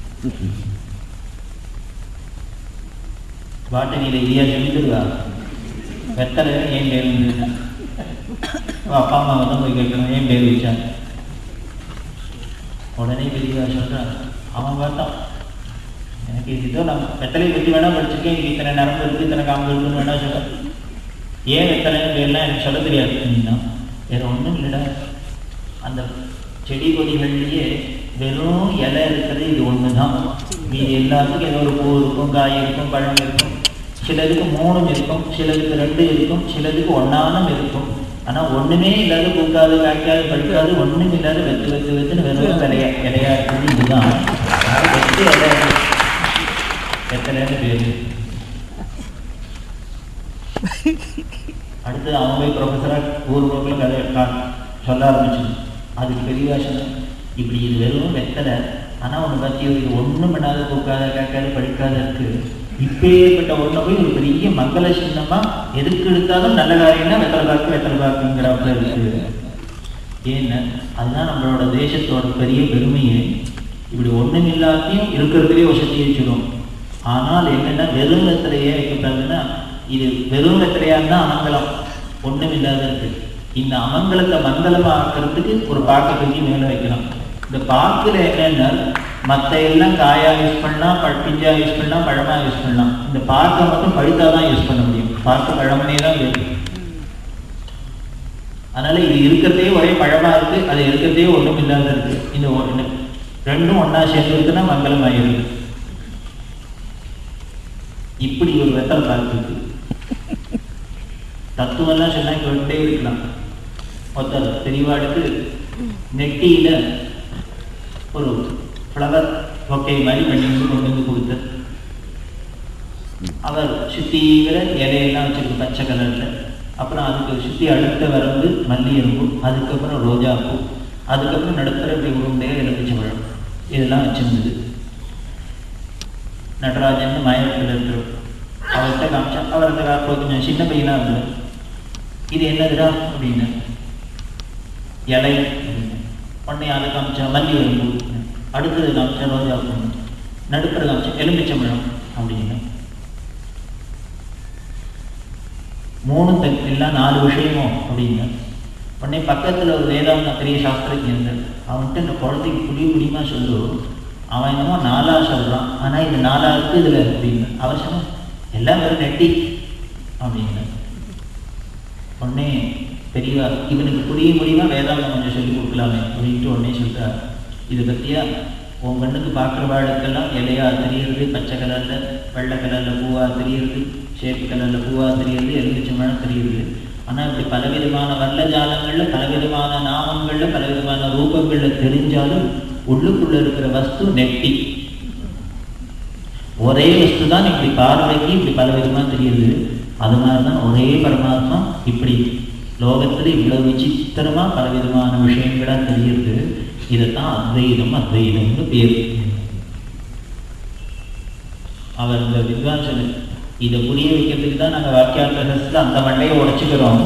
பாட்டனியில் இதையா சொல்லிடுவா வெத்தலை ஏன் பேர் வந்து அப்பா அம்மாவை தான் போய் கேட்கணும் ஏன் பேர் வச்சாங்க உடனே பெரியவா சொல்கிறான் அவன் பார்த்தான் எனக்கு இது ஏதோ நான் வெத்தலையை பற்றி வேணா படிச்சிருக்கேன் இது இத்தனை நரம்பு இருக்குது இத்தனை காம்பு இருக்குன்னு வேணா சொல்கிறேன் ஏன் வெத்தலைன்னு பேர்லாம் எனக்கு சொல்ல தெரியாது அப்படின்னா வேற ஒன்றும் இல்லைடா அந்த செடி கொடிகள்லேயே வெறும் இலை இருக்கிறது இது ஒன்று தான் மீதி எல்லாத்துக்கும் ஏதோ ஒரு பூ இருக்கும் காய் இருக்கும் பழம் இருக்கும் சிலதுக்கு மூணும் இருக்கும் சிலதுக்கு ரெண்டு இருக்கும் சிலதுக்கு ஒன்னாலும் இருக்கும் ஆனால் ஒன்றுமே இல்லாத பூக்காது காய்க்காது பழுக்காது ஒன்றும் இல்லாத வெத்து வெத்து வெத்துன்னு வெறும் இலையா இலையா இருக்குது இதுதான் அது வெத்து இலை வெத்தலைன்னு பேர் அடுத்து அவன் போய் ப்ரொஃபஸராக ஊர் ஊரில் கதை கா- சொல்ல ஆரம்பிச்சு அதுக்கு பெரிய சொன்னேன் இப்படி இது வெறும் வெத்தலை ஆனால் ஒன்று பற்றி இது ஒன்றும் பண்ணாத பூக்காத கேட்காத படிக்காத இருக்கு இப்பேற்பட்ட ஒன்றை போய் ஒரு பெரிய மங்கள சின்னமாக எதுக்கு எடுத்தாலும் நல்ல காரியம்னா வெத்தலை பாக்கு வெத்தலை பாக்குங்கிறப்ப இருக்கு ஏன்னா அதுதான் நம்மளோட தேசத்தோட பெரிய பெருமையே இப்படி ஒன்றும் இல்லாத்தையும் இருக்கிறதுலே வசதி வச்சிடும் ஆனால் என்னன்னா வெறும் வெத்தலையே வைக்கப்படாதுன்னா இது வெறும் வெத்தலையா இருந்தா அமங்கலம் ஒன்றும் இல்லாத இருக்கு இந்த அமங்கலத்தை மங்களமா ஆக்கிறதுக்கு ஒரு பாக்கை தூக்கி மேலே வைக்கலாம் இந்த பாக்குல என்னன்னா மற்ற எல்லாம் காயா யூஸ் பண்ணலாம் ப- பிஞ்சா யூஸ் பண்ணலாம் பழமா யூஸ் பண்ணலாம் இந்த பாக்கை மட்டும் பழுத்தா தான் யூஸ் பண்ண முடியும் பாக்கு பழமனே தான் இருக்கு அதனால இது இருக்கிறதே ஒரே பழமா இருக்கு அது இருக்கிறதே ஒண்ணும் இல்லாத இருக்கு இந்த ஒண்ணு ரெண்டும் ஒண்ணா சேர்ந்து இருக்குன்னா மங்களம் ஆயிருக்கு இப்படி ஒரு வெத்தல் பாக்கு இருக்கு தத்துவம்லாம் சொன்னா கேட்டே இருக்கலாம் ஒருத்தர் தெளிவாடுக்கு நெட்டியில ஒரு ஃப்ளவர் பொக்கை மாதிரி பண்ணி வந்து கொண்டு வந்து கொடுத்தார் அவர் சுத்தீவிர இலையெல்லாம் வச்சிருக்கு பச்சை கலர்ல அப்புறம் அதுக்கு சுற்றி அடுத்த வரந்து மல்லிகைப்பூ அதுக்கப்புறம் ரோஜாப்பூ அதுக்கப்புறம் நடுத்தர இப்படி உருண்டையாக எலுமிச்சை பழம் இதெல்லாம் வச்சிருந்தது நடராஜன் மயத்தில் இருக்கிறோம் அவர்கிட்ட காமிச்சா அவர் அந்த அப்போ கொஞ்சம் சின்ன பையனாக இருந்தார் இது என்னதுடா அப்படின்னு இலை உடனே அதை காமிச்சா மல்லி வரும்பு அடுத்தது காமிச்சா ரோஜா பூ நடுப்புற காமிச்சா எலுமிச்சம்பழம் அப்படின்னு மூணு தனி எல்லாம் நாலு விஷயமும் அப்படின்னு உடனே பக்கத்தில் ஒரு வேதாந்த பெரிய சாஸ்திரஜன் அவன்கிட்ட இந்த குழந்தைக்கு புரிய முடியுமா சொல்லு அவன் என்னமோ நாலா சொல்கிறான் ஆனால் இந்த நாலா இருக்கு இதில் அப்படின்னு அவன் சொன்னான் எல்லாம் வெறும் நெட்டி அப்படின்னு உடனே பெரியவா இவனுக்கு புரிய முடியுமா வேதாந்தம் கொஞ்சம் சொல்லி கொடுக்கலாமே அப்படின்ட்டு உடனே சொல்கிறார் இது பற்றியா உன் கண்ணுக்கு பார்க்குற வாழுக்கெல்லாம் இலையா தெரியறது பச்சை கலரில் வெள்ளை கலரில் பூவா தெரியறது சேப்பு கலரில் பூவா தெரியறது எலுமிச்சம்பழம் தெரியுது ஆனால் இப்படி பலவிதமான வர்ணஜாலங்களில் பலவிதமான நாமங்களில் பலவிதமான ரூபங்களில் தெரிஞ்சாலும் உள்ளுக்குள்ள இருக்கிற வஸ்து நெட்டி ஒரே வஸ்து தான் இப்படி பார்வைக்கு இப்படி பலவிதமாக தெரியுது அது மாதிரி தான் ஒரே பரமாத்மா இப்படி லோகத்தில் இவ்வளவு விசித்திரமா பலவிதமான விஷயங்களா தெரியுது இதைத்தான் அத்வைதம் அத்வைதம்னு பேர் அவர் இந்த வித்வான் சொல்லு இதை புரிய வைக்கிறதுக்கு தான் நாங்கள் வாக்கியார்த்தத்தில் அந்த மண்டையை உடைச்சுக்கிறோம்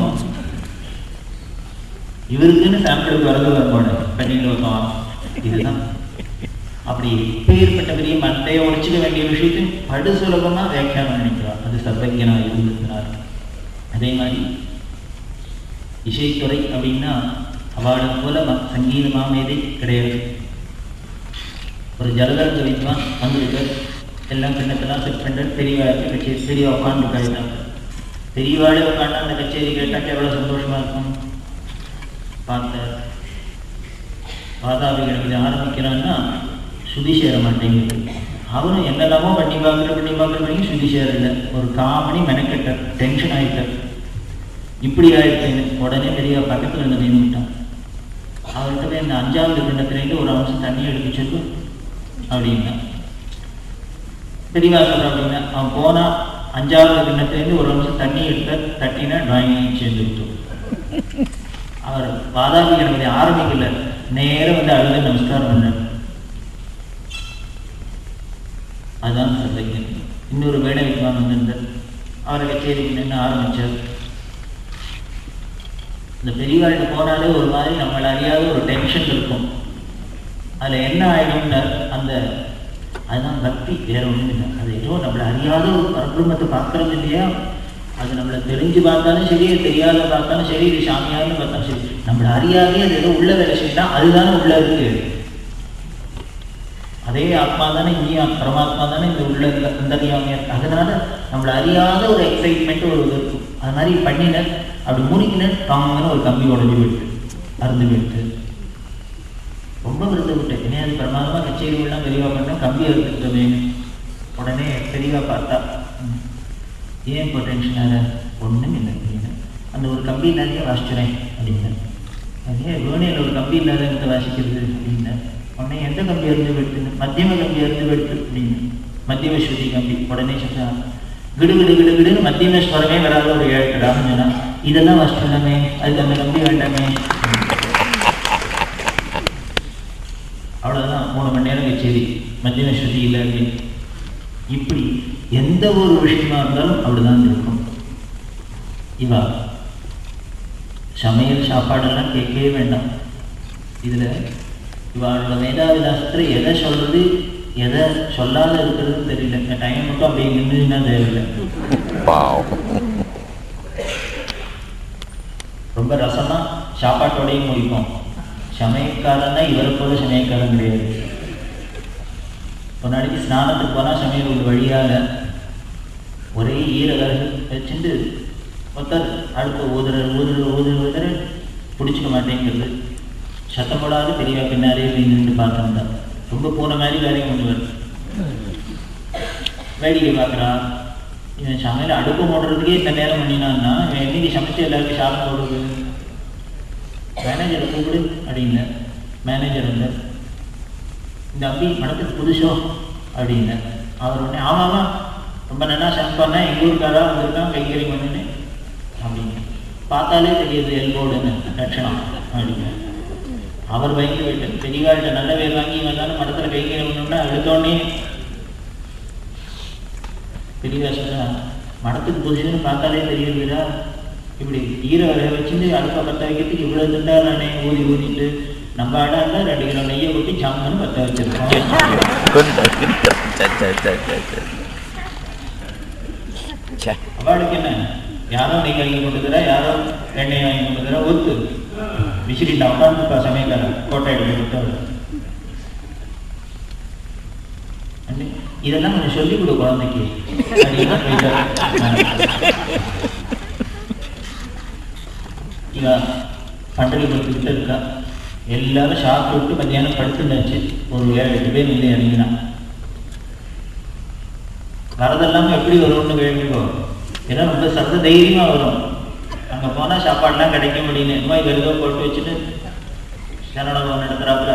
இவருக்குன்னு சாம்பிளுக்கு வரது வரப்போட பெண்ணில் வைக்கலாம் இதுதான் அப்படி இப்பேற்பட்ட பெரிய மண்டையை உடைச்சிக்க வேண்டிய விஷயத்தை படு சுலபமா வியாக்கியானம் நினைக்கிறார் அது சர்வஜனா இருந்திருக்கிறார் அதே மாதிரி இசைத்துறை அப்படின்னா அவளை போல ம- சங்கீத மாமேதை கிடையாது ஒரு ஜலதர்க வித்வான் வந்திருக்கார் எல்லாம் பின்னத்தெல்லாம் செட் பண்ணுறாரு பெரியவா இருக்கு கச்சேரி பெரியவா உட்காந்துருக்காங்க பெரியவாளே உட்காந்து அந்த கச்சேரி கேட்டாக்க எவ்வளோ சந்தோஷமா இருக்கும் பார்த்தார் வாதாபிகள் இதை ஆரம்பிக்கிறான்னா சுதி சேர மாட்டேங்குது அவரும் என்னெல்லாமோ பண்ணி பார்க்குற பண்ணி பார்க்குற பண்ணி சுதி சேரல ஒரு காமணி மெனக்கெட்டார் டென்ஷன் ஆகிட்டார் இப்படி ஆயிடுச்சுன்னு உடனே பெரிய பக்கத்தில் இருந்து நின்று விட்டான் அவர்கிட்ட போய் இந்த அஞ்சாவது கிண்ணத்துலேருந்து ஒரு அம்சம் தண்ணி எடுத்து சொல்லு அப்படின்னா பெரியவா சொல்ற அப்படின்னா அவன் போனா அஞ்சாவது கிண்ணத்துலேருந்து ஒரு அம்சம் தண்ணி எடுத்த தட்டினா டிராயிங் சேர்ந்து விட்டோம் அவர் வாதாபி கணபதி ஆரம்பிக்கல நேரம் வந்து அழுது நமஸ்காரம் பண்ணார் அதுதான் சர்வஜன் இன்னொரு வேட வித்வான் வந்திருந்தார் அவரை கச்சேரிக்கு நின்று ஆரம்பிச்சார் இந்த பெரியவாழ்கிட்ட போனாலே ஒரு மாதிரி நம்மளை அறியாத ஒரு டென்ஷன் இருக்கும் அதில் என்ன ஆயிடும்னா அந்த அதுதான் பக்தி வேற ஒன்றும் இல்லை அது ஏதோ நம்மளை அறியாத ஒரு பரபிரமத்தை பார்க்கறது இல்லையா அது நம்மளை தெரிஞ்சு பார்த்தாலும் சரி தெரியாத பார்த்தாலும் சரி இது சாமியார்னு பார்த்தாலும் சரி நம்மளை அறியாதே அது ஏதோ உள்ள வேலை செய்யனா அதுதானே உள்ள இருக்கு அதே ஆத்மா தானே இங்கேயும் பரமாத்மா தானே இந்த உள்ள இருக்க அந்தரியாமையா இருக்கு அதனால நம்மளை அறியாத ஒரு எக்ஸைட்மெண்ட் ஒரு இது இருக்கும் அது மாதிரி பண்ணினர் அப்படி முடிக்கினர் டாங்கன்னு ஒரு கம்பி உடஞ்சி விட்டு அருந்து விட்டு ரொம்ப விருந்து விட்டேன் என்ன அது பிரமாதமாக கச்சேரிகள்லாம் பெரியவா பண்ண கம்பி அறுத்துக்கிட்டோமே உடனே பெரியவா பார்த்தா ம், ஏன் இப்போ டென்ஷன் ஆக ஒன்றும் இல்லை அப்படின்னு அந்த ஒரு கம்பி நிறைய வாசிச்சுறேன் அப்படின்னு அதே வேணையில் ஒரு கம்பி இல்லாத இடத்த வாசிக்கிறது அப்படின்னு உடனே எந்த கம்பி இருந்து வெட்டுன்னு மத்தியம கம்பி இருந்து வெட்டு அப்படின்னு மத்தியம ஸ்ருதி கம்பி உடனே சொன்னா கிடு கிடு கிடு கிடுன்னு மத்தியம ஸ்வரமே வராத ஒரு ஏழு ராகம் சொன்னா இதெல்லாம் வாசிச்சுடலாமே அதுக்கு அந்த கம்பி வேண்டாமே அவ்வளோதான் மூணு மணி நேரம் கச்சேரி மத்தியம ஸ்ருதி இல்லை அப்படின்னு இப்படி எந்த ஒரு விஷயமா இருந்தாலும் அப்படிதான் இருக்கும் இவா சமையல் சாப்பாடெல்லாம் கேட்கவே வேண்டாம் இதுல இவாளோட வேதாவிலாசத்துல எதை சொல்றது எதை சொல்லாத இருக்கிறதுன்னு தெரியல இந்த டைம் மட்டும் அப்படியே நின்றுன்னா தேவையில்லை Wow. ரொம்ப ரசமா சாப்பாட்டோடையும் முடிப்போம் சமயக்காரன்னா இவரை போல சமயக்காரன் கிடையாது ஒரு நாளைக்கு ஸ்நானத்துக்கு போனால் சமையல் ஒரு வழியால ஒரே ஈர விறகு வச்சுட்டு ஒருத்தர் அடுப்பு ஊதுற ஊதுற ஊதுற ஊதுற பிடிச்சிக்க மாட்டேங்கிறது சத்தம் போடாது பெரியவா பின்னாலே போய் நின்று பார்த்தோம்னா ரொம்ப போன மாதிரி வேலையும் பண்ணுவார் வேடிக்கை பார்க்குறா இவன் சமையல் அடுப்பு மூடுறதுக்கே இந்த நேரம் பண்ணினான்னா இவன் என்னைக்கு சமைச்சு எல்லாருக்கும் சாதம் போடுறது மேனேஜரை கூப்பிடு அப்படின்னு மேனேஜர் வந்து இந்த அம்பி மடத்துக்கு புதுசோ அப்படின்னு அவர் உடனே ஆமாமா ரொம்ப நல்லா சமைப்பானா எங்கள் ஊருக்காரா வந்திருக்கான் கைகறி பண்ணுன்னு அப்படின்னு பார்த்தாலே தெரியுது எல்போடுன்னு லட்சணம் அப்படின்னு அவர் பயங்கர போயிட்டு பெரியவாழ்கிட்ட நல்ல பேர் வாங்கி வந்தாலும் மடத்தில் கைகறி பண்ணணும்னா எடுத்தோடனே பெரியவா சொன்னா மடத்துக்கு புதுசுன்னு பார்த்தாலே தெரியுதுடா இப்படி ஈர வரைய வச்சுட்டு அடுப்பை பற்ற வைக்கிறதுக்கு இவ்வளோ துண்டா நானே ஊதி ஊதிட்டு நம்ம ஆடா இருந்தால் ரெண்டு கிலோ நெய்யை கொட்டி ஜம்முன்னு பற்ற வச்சிருக்கோம் கொண்டா கொண்டா சே சே சே சே சே சே அவளுக்கு என்ன யாரோ நெய் வாங்கி கொண்டு தரா யாரோ எண்ணெய் வாங்கி கொண்டு தரா ஒத்து விசிறிட்டா உட்காந்துப்பா சமயக்காரன் கோட்டை எடுத்து கொடுத்தவள் அண்ணே, இதெல்லாம் கொஞ்சம் சொல்லிக் கொடு குழந்தைக்கு அப்படின்னா போயிட்டாரு. இவ பண்டகை படுத்துக்கிட்டு இருக்கா எல்லாரும் சாப்பிட்டு விட்டு மத்தியானம் படுத்துனாச்சு ஒரு ஏழு எட்டு பேர் வந்து இறங்கினான் வரதெல்லாம் எப்படி வரும்னு கேள்விக்கோ ஏன்னா ரொம்ப சர்வ தைரியமா வரும் அங்க போனா சாப்பாடுலாம் கிடைக்க முடியும் இந்த மாதிரி விரதோ போட்டு வச்சுட்டு சரணம் நடத்துறாப்புல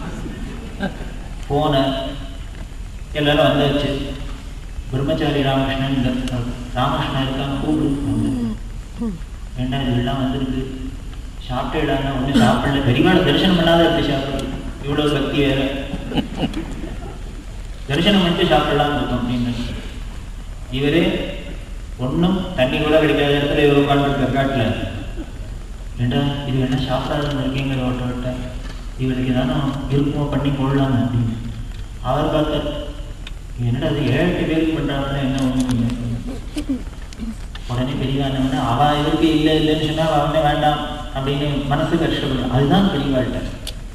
போன எல்லாரும் வந்தாச்சு பிரம்மச்சாரி ராமகிருஷ்ணன் இந்த ராமகிருஷ்ணன் இருக்காங்க கூப்பிடு ஏண்டா இதெல்லாம் வந்திருக்கு சாப்பிட்டேடான்னா ஒன்றும் சாப்பிடல பெரியவாட தரிசனம் பண்ணாத எப்படி சாப்பிடுறது இவ்வளவு பக்தி வேற தரிசனம் பண்ணிட்டு சாப்பிடலாம் இருக்கும் அப்படின்னு இவரே ஒன்றும் தண்ணி கூட கிடைக்காத இடத்துல இவர் உட்காந்துருக்கார் காட்டில் ஏண்டா இது வேணா சாப்பிடாத இருக்கீங்கிற ஓட்ட விட்ட இவருக்கு ஏதானோ இருக்குமோ பண்ணி போடலாம் அப்படின்னு அவர் பார்த்தார் என்னடா அது ஏழு எட்டு பேருக்கு பண்ணுறாங்கன்னா என்ன ஒன்று உடனே பெரியவானவன அவ இவருக்கு இல்லை இல்லைன்னு சொன்னா அவனே வேண்டாம் அப்படின்னு மனசு கஷ்டப்படும் அதுதான் பெரியவாழ்கிட்ட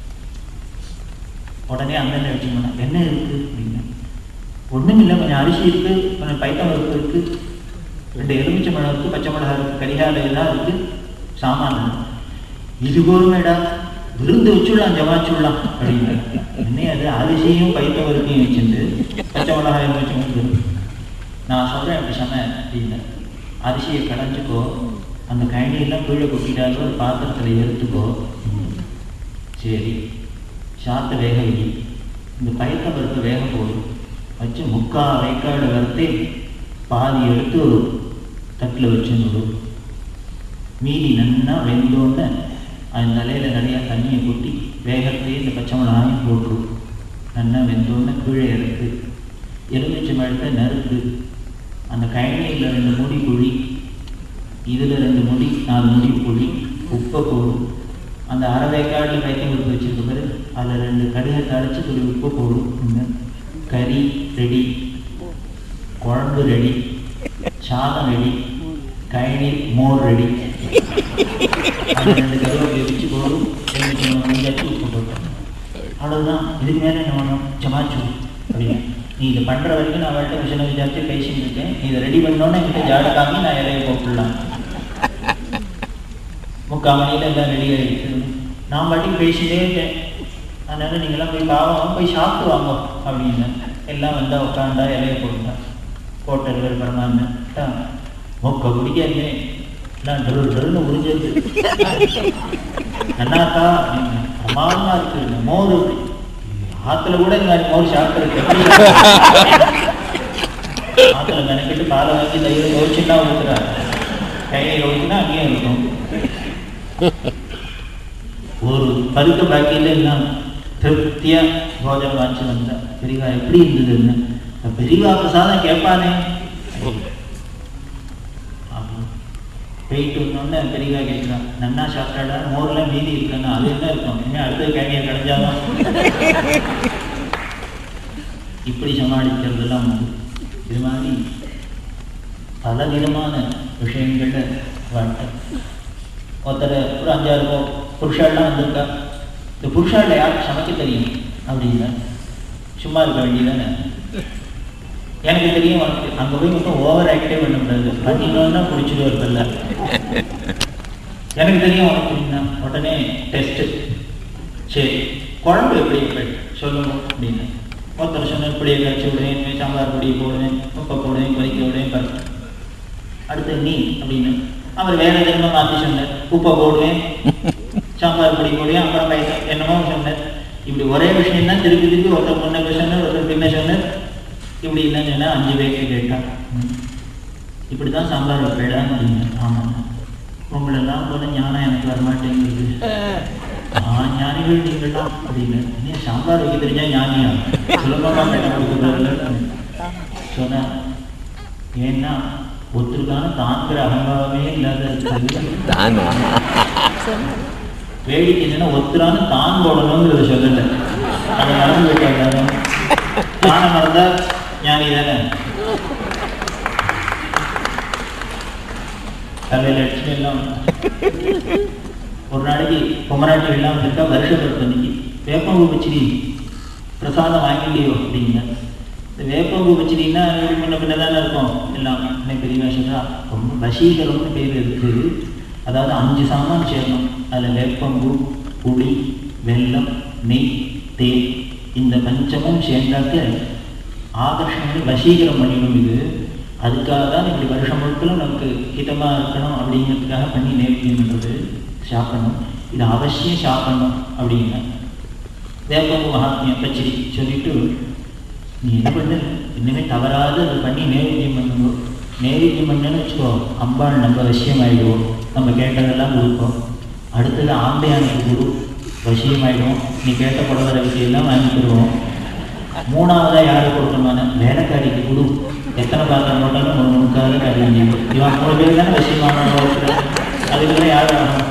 உடனே அண்ணன் வச்சுக்கோங்க என்ன இருக்கு அப்படின்னு ஒண்ணும் இல்லை கொஞ்சம் அரிசி இருக்கு கொஞ்சம் பைத்தம் பருப்பு இருக்கு ரெண்டு எலுமிச்சை பழம் இருக்கு பச்சை மிளகா இருக்கு கரிகால எல்லாம் இருக்கு சாமான் இது போருமேடா விருந்து வச்சுடலாம் ஜமாச்சுடலாம் அப்படின்னு என்ன அது அரிசியும் பைத்த பருப்பையும் வச்சுட்டு பச்சை மிளகாய் எலுமிச்சை நான் சொல்றேன் அப்படி சொன்ன அப்படின்னு அரிசியை கடைஞ்சிக்கோ அந்த கழனியெல்லாம் கீழே கொட்டிட்டாலும் ஒரு பாத்திரத்துல எடுத்துக்கோ சரி சாத்த வேக வை இந்த பயத்த பருப்பு வேக போடும் வச்சு முக்கா வேக்காடு வறுத்து பாதி எடுத்து தட்டில் வச்சு நடு மீதி நன்னா வெந்தோன்னு அந்த தலையில் நிறையா தண்ணியை கொட்டி வேகத்தையே இந்த பச்சை மிளகாயும் போட்டுரும் நல்லா வெந்தோன்னு கீழே இறக்கு எலுமிச்சை மழத்தை நறுக்கு அந்த கழனியில் ரெண்டு முடி குழி இதில் ரெண்டு முடி நாலு முடி குழி உப்பை போடும் அந்த அரை வேக்காட்டில் பைத்தியம் கொடுத்து வச்சிருக்க பிறகு அதில் ரெண்டு கடுகை தழைச்சி துளி உப்பு போடும் இந்த கறி ரெடி குழம்பு ரெடி சாதம் ரெடி கழனி மோர் ரெடி அந்த ரெண்டு கருவேப்பிலை வச்சு போடும் எலுமிச்சை மஞ்சள் உப்பு போட்டோம் அவ்வளவுதான் இதுக்கு மேலே என்ன பண்ணணும் சமாச்சு அப்படின்னு நீ இதை பண்ணுற வரைக்கும் நான் அவள்கிட்ட விஷயம் விசாரிச்சு பேசிட்டு இருக்கேன் நீ இதை ரெடி பண்ணோன்னே என்கிட்ட ஜாட காமி நான் இலையை போட்டுடலாம் முக்கால் மணியில் எல்லாம் ரெடி ஆகிடுச்சு நான் பாட்டுக்கு பேசிட்டே இருக்கேன் அதனால நீங்களாம் போய் பாவம் போய் சாப்பிட்டு வாங்க அப்படின்னு எல்லாம் வந்தா உட்காந்தா இலையை போட்டுட்டா போட்டர்கள் பரமான்னு மொக்க குடிக்காதே எல்லாம் டரு டருன்னு உறிஞ்சது நன்னாக்கா அப்படின்னு பிரமாதமா இருக்கு இந்த மோர் இப்படி. ஆத்துல கூட இந்த மாதிரி மோர் சாப்பிட்டு ஆத்துல மெனக்கிட்டு பாலை வாங்கி தயிர் ஒழிச்சுன்னா ஊத்துறாரு கையில் ஒழிச்சுன்னா அங்கேயும் இருக்கும் ஒரு பருக்க பாக்கியில் எல்லாம் திருப்தியா போஜனம் வாங்கி வந்தா பெரியவா எப்படி இருந்ததுன்னு அப்ப பெரியவா பிரசாதம் கேட்பானே அப்படின்னு போயிட்டு வந்தோடனே பெரியவா கேட்குறான் நன்னா சாப்பிட்டாடா மோர்ல மீதி இருக்குன்னா அது என்ன இருக்கும் என்ன அடுத்த கேணியை கிடைஞ்சாலும் இப்படி சமாளிக்கிறதெல்லாம் உண்டு இது மாதிரி பல விதமான விஷயங்கள்ல வாழ்க்கை ஒருத்தர் ஒரு அஞ்சாறு போ- புருஷாலாம் வந்திருக்கா இந்த புருஷால யாருக்கு சமைக்க தெரியும் அப்படின்னா சும்மா இருக்க வேண்டியதானே எனக்கு தெரியும் உனக்கு அங்க போய் மட்டும் ஓவர் ஆக்டே பண்ண கூடாது பண்ணினோன்னா பிடிச்சிட்டு வருதில்ல எனக்கு தெரியும் உனக்கு தெரியும்னா உடனே டெஸ்ட் சரி குழம்பு எப்படி வைப்பேன் சொல்லுங்க அப்படின்னு ஒருத்தர் சொன்ன இப்படியே கழிச்சு விடுவேன் சாம்பார் பொடி போடுவேன் உப்பை போடுவேன் கொதிக்க விடுவேன் பருப்பு அடுத்து நீ அப்படின்னு அவர் வேற எதுவும் மாற்றி சொன்னார் உப்பை போடுவேன் சாம்பார் பொடி போடுவேன் அப்புறம் பைசா என்னமோ சொன்னார் இப்படி ஒரே விஷயம் தான் திருப்பி திருப்பி ஒருத்தர் முன்ன சொன்னார் ஒருத்தர் பின்ன சொன்னார் இப்படி இல்லைன்னு சொன்னா அஞ்சு பேருக்கு கேட்டான் இப்படி தான் சாம்பார் வைப்பேடா அப்படின்னு ஆமாம் உங்களெல்லாம் போல ஞானம் எனக்கு வரமாட்டேங்குது ஆ ஞானிகள் நீங்கள்லாம் அப்படின்னு நீ சாம்பார் வைக்க தெரிஞ்சா ஞானியா சுலபமாக கட்ட கொடுக்குறதுல சொன்னேன் ஏன்னா ஒருத்தருக்கான தாங்கிற அகம்பாவமே இல்லாத இருக்கிறது தானா வேடிக்கை என்னன்னா ஒருத்தரான தான் போடணுங்கிறத சொல்லல அதை மறந்து விட்டாங்க தானம் மறந்தா ஞானி தானே தலையில் அடிச்சு எல்லாம் ஒரு நாளைக்கு பொம்மராட்டி எல்லாம் இருக்கா வருஷ பிறந்தன்னைக்கு வேப்பம்பூ பச்சிடி பிரசாதம் வாங்கிட்டியோ அப்படிங்க இந்த வேப்பம்பூ பச்சிடின்னா முன்ன பின்ன தானே இருக்கும் எல்லாம் இன்னைக்கு பெரிய விஷயம்னா ரொம்ப வசீகரம்னு பேர் இருக்கு அதாவது அஞ்சு சாமான் சேரணும் அதில் வேப்பம்பூ புளி வெல்லம் நெய் தேன் இந்த பஞ்சமும் சேர்ந்தாக்க ஆகர்ஷணம் வசீகரம் பண்ணிடும் இது அதுக்காக தான் இப்படி வருஷம் முழுக்க நமக்கு ஹிதமாக இருக்கணும் அப்படிங்கிறதுக்காக பண்ணி நேர்த்தியம் பண்ணுறது சாப்பிடணும் இது அவசியம் சாப்பிடணும் அப்படிங்க வேப்பம்பு மகாத்மியம் பச்சடி சொல்லிட்டு நீ என்ன பண்ணு இன்னுமே தவறாது அது பண்ணி நேவேத்தியம் பண்ணுங்க நேவேத்தியம் பண்ணுன்னு வச்சுக்கோ அம்பாள் நம்ம வசியம் ஆயிடுவோம் நம்ம கேட்டதெல்லாம் கொடுப்போம் அடுத்தது ஆந்தையானுக்கு குரு வசியம் ஆயிடும் நீ கேட்ட புடவை விஷயம்லாம் வாங்கி தருவோம் மூணாவதா யாரு கொடுக்கணும்னு வேலைக்காரிக்கு குடு எத்தனை பாத்திரம் போட்டாலும் ஒரு முழுக்காக காரி வேண்டியது இவன் மூணு பேர் தானே வசியமான அதுக்கெல்லாம் யார் வரணும்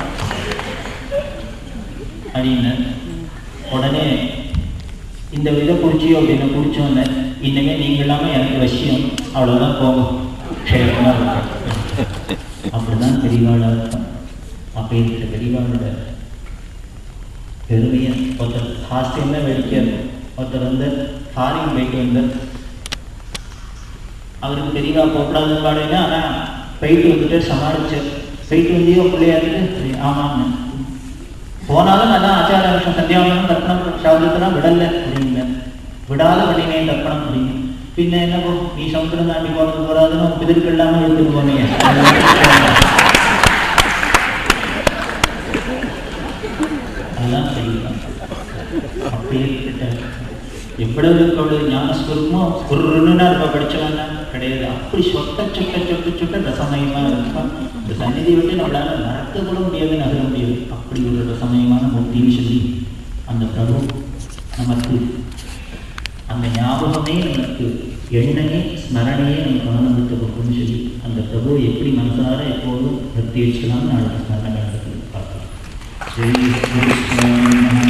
அப்படின்னு உடனே இந்த விதை குடிச்சியோ அப்படின்னு குடிச்சோன்னு இன்னமே நீங்க இல்லாம எனக்கு வசியம் அவ்வளவுதான் போகும் க்ஷேமமா இருக்கும் அப்படிதான் பெரியவாளா இருக்கும் அப்பேற்பட்ட பெரியவாளோட பெருமையை ஒருத்தர் ஹாஸ்யம்னா வெடிக்காது ஒருத்தர் வந்து ஃபாரின் போயிட்டு வந்தார் அவருக்கு பெரியவா போகக்கூடாதுன்னு பாடுங்க ஆனால் போயிட்டு வந்துட்டு சமாளிச்சார் போயிட்டு வந்தியோ பிள்ளையாருக்கு ஆமாங்க போனாலும் நான் ஆச்சார வருஷம் சந்தியாவனம் தர்ப்பணம் சாதத்தெல்லாம் விடல அப்படிங்க விடாத பண்ணினே தர்ப்பணம் அப்படிங்க பின்ன என்ன போ நீ சமுத்திரம் தாண்டி போனது போறாதுன்னு பிதற்கு இல்லாமல் எடுத்துட்டு போனீங்க அதுதான் செய்யலாம் அப்பேற்பட்ட எவ்வளவு அவ்வளவு ஞானஸ்வரமோ குருன்னா இருப்பா படிச்சவன்னா கிடையாது அப்படி சொட்ட சொட்ட சொட்ட சொட்ட ரசமயமா இருப்பான் இந்த சந்நிதியை விட்டு நம்மளால நடக்க கூட முடியாது நகர முடியாது அப்படி ஒரு ரசமயமான மூர்த்தின்னு சொல்லி அந்த பிரபு நமக்கு அந்த ஞாபகமே நமக்கு எண்ணமே ஸ்மரணையே நமக்கு ஆனந்தத்தை கொடுக்கும்னு சொல்லி அந்த பிரபு எப்படி மனசார எப்போதும் பக்தி வச்சுக்கலாம்னு நாளைக்கு ஸ்மரணை நடத்தி பார்க்கலாம் ஜெய் குரு சுவாமி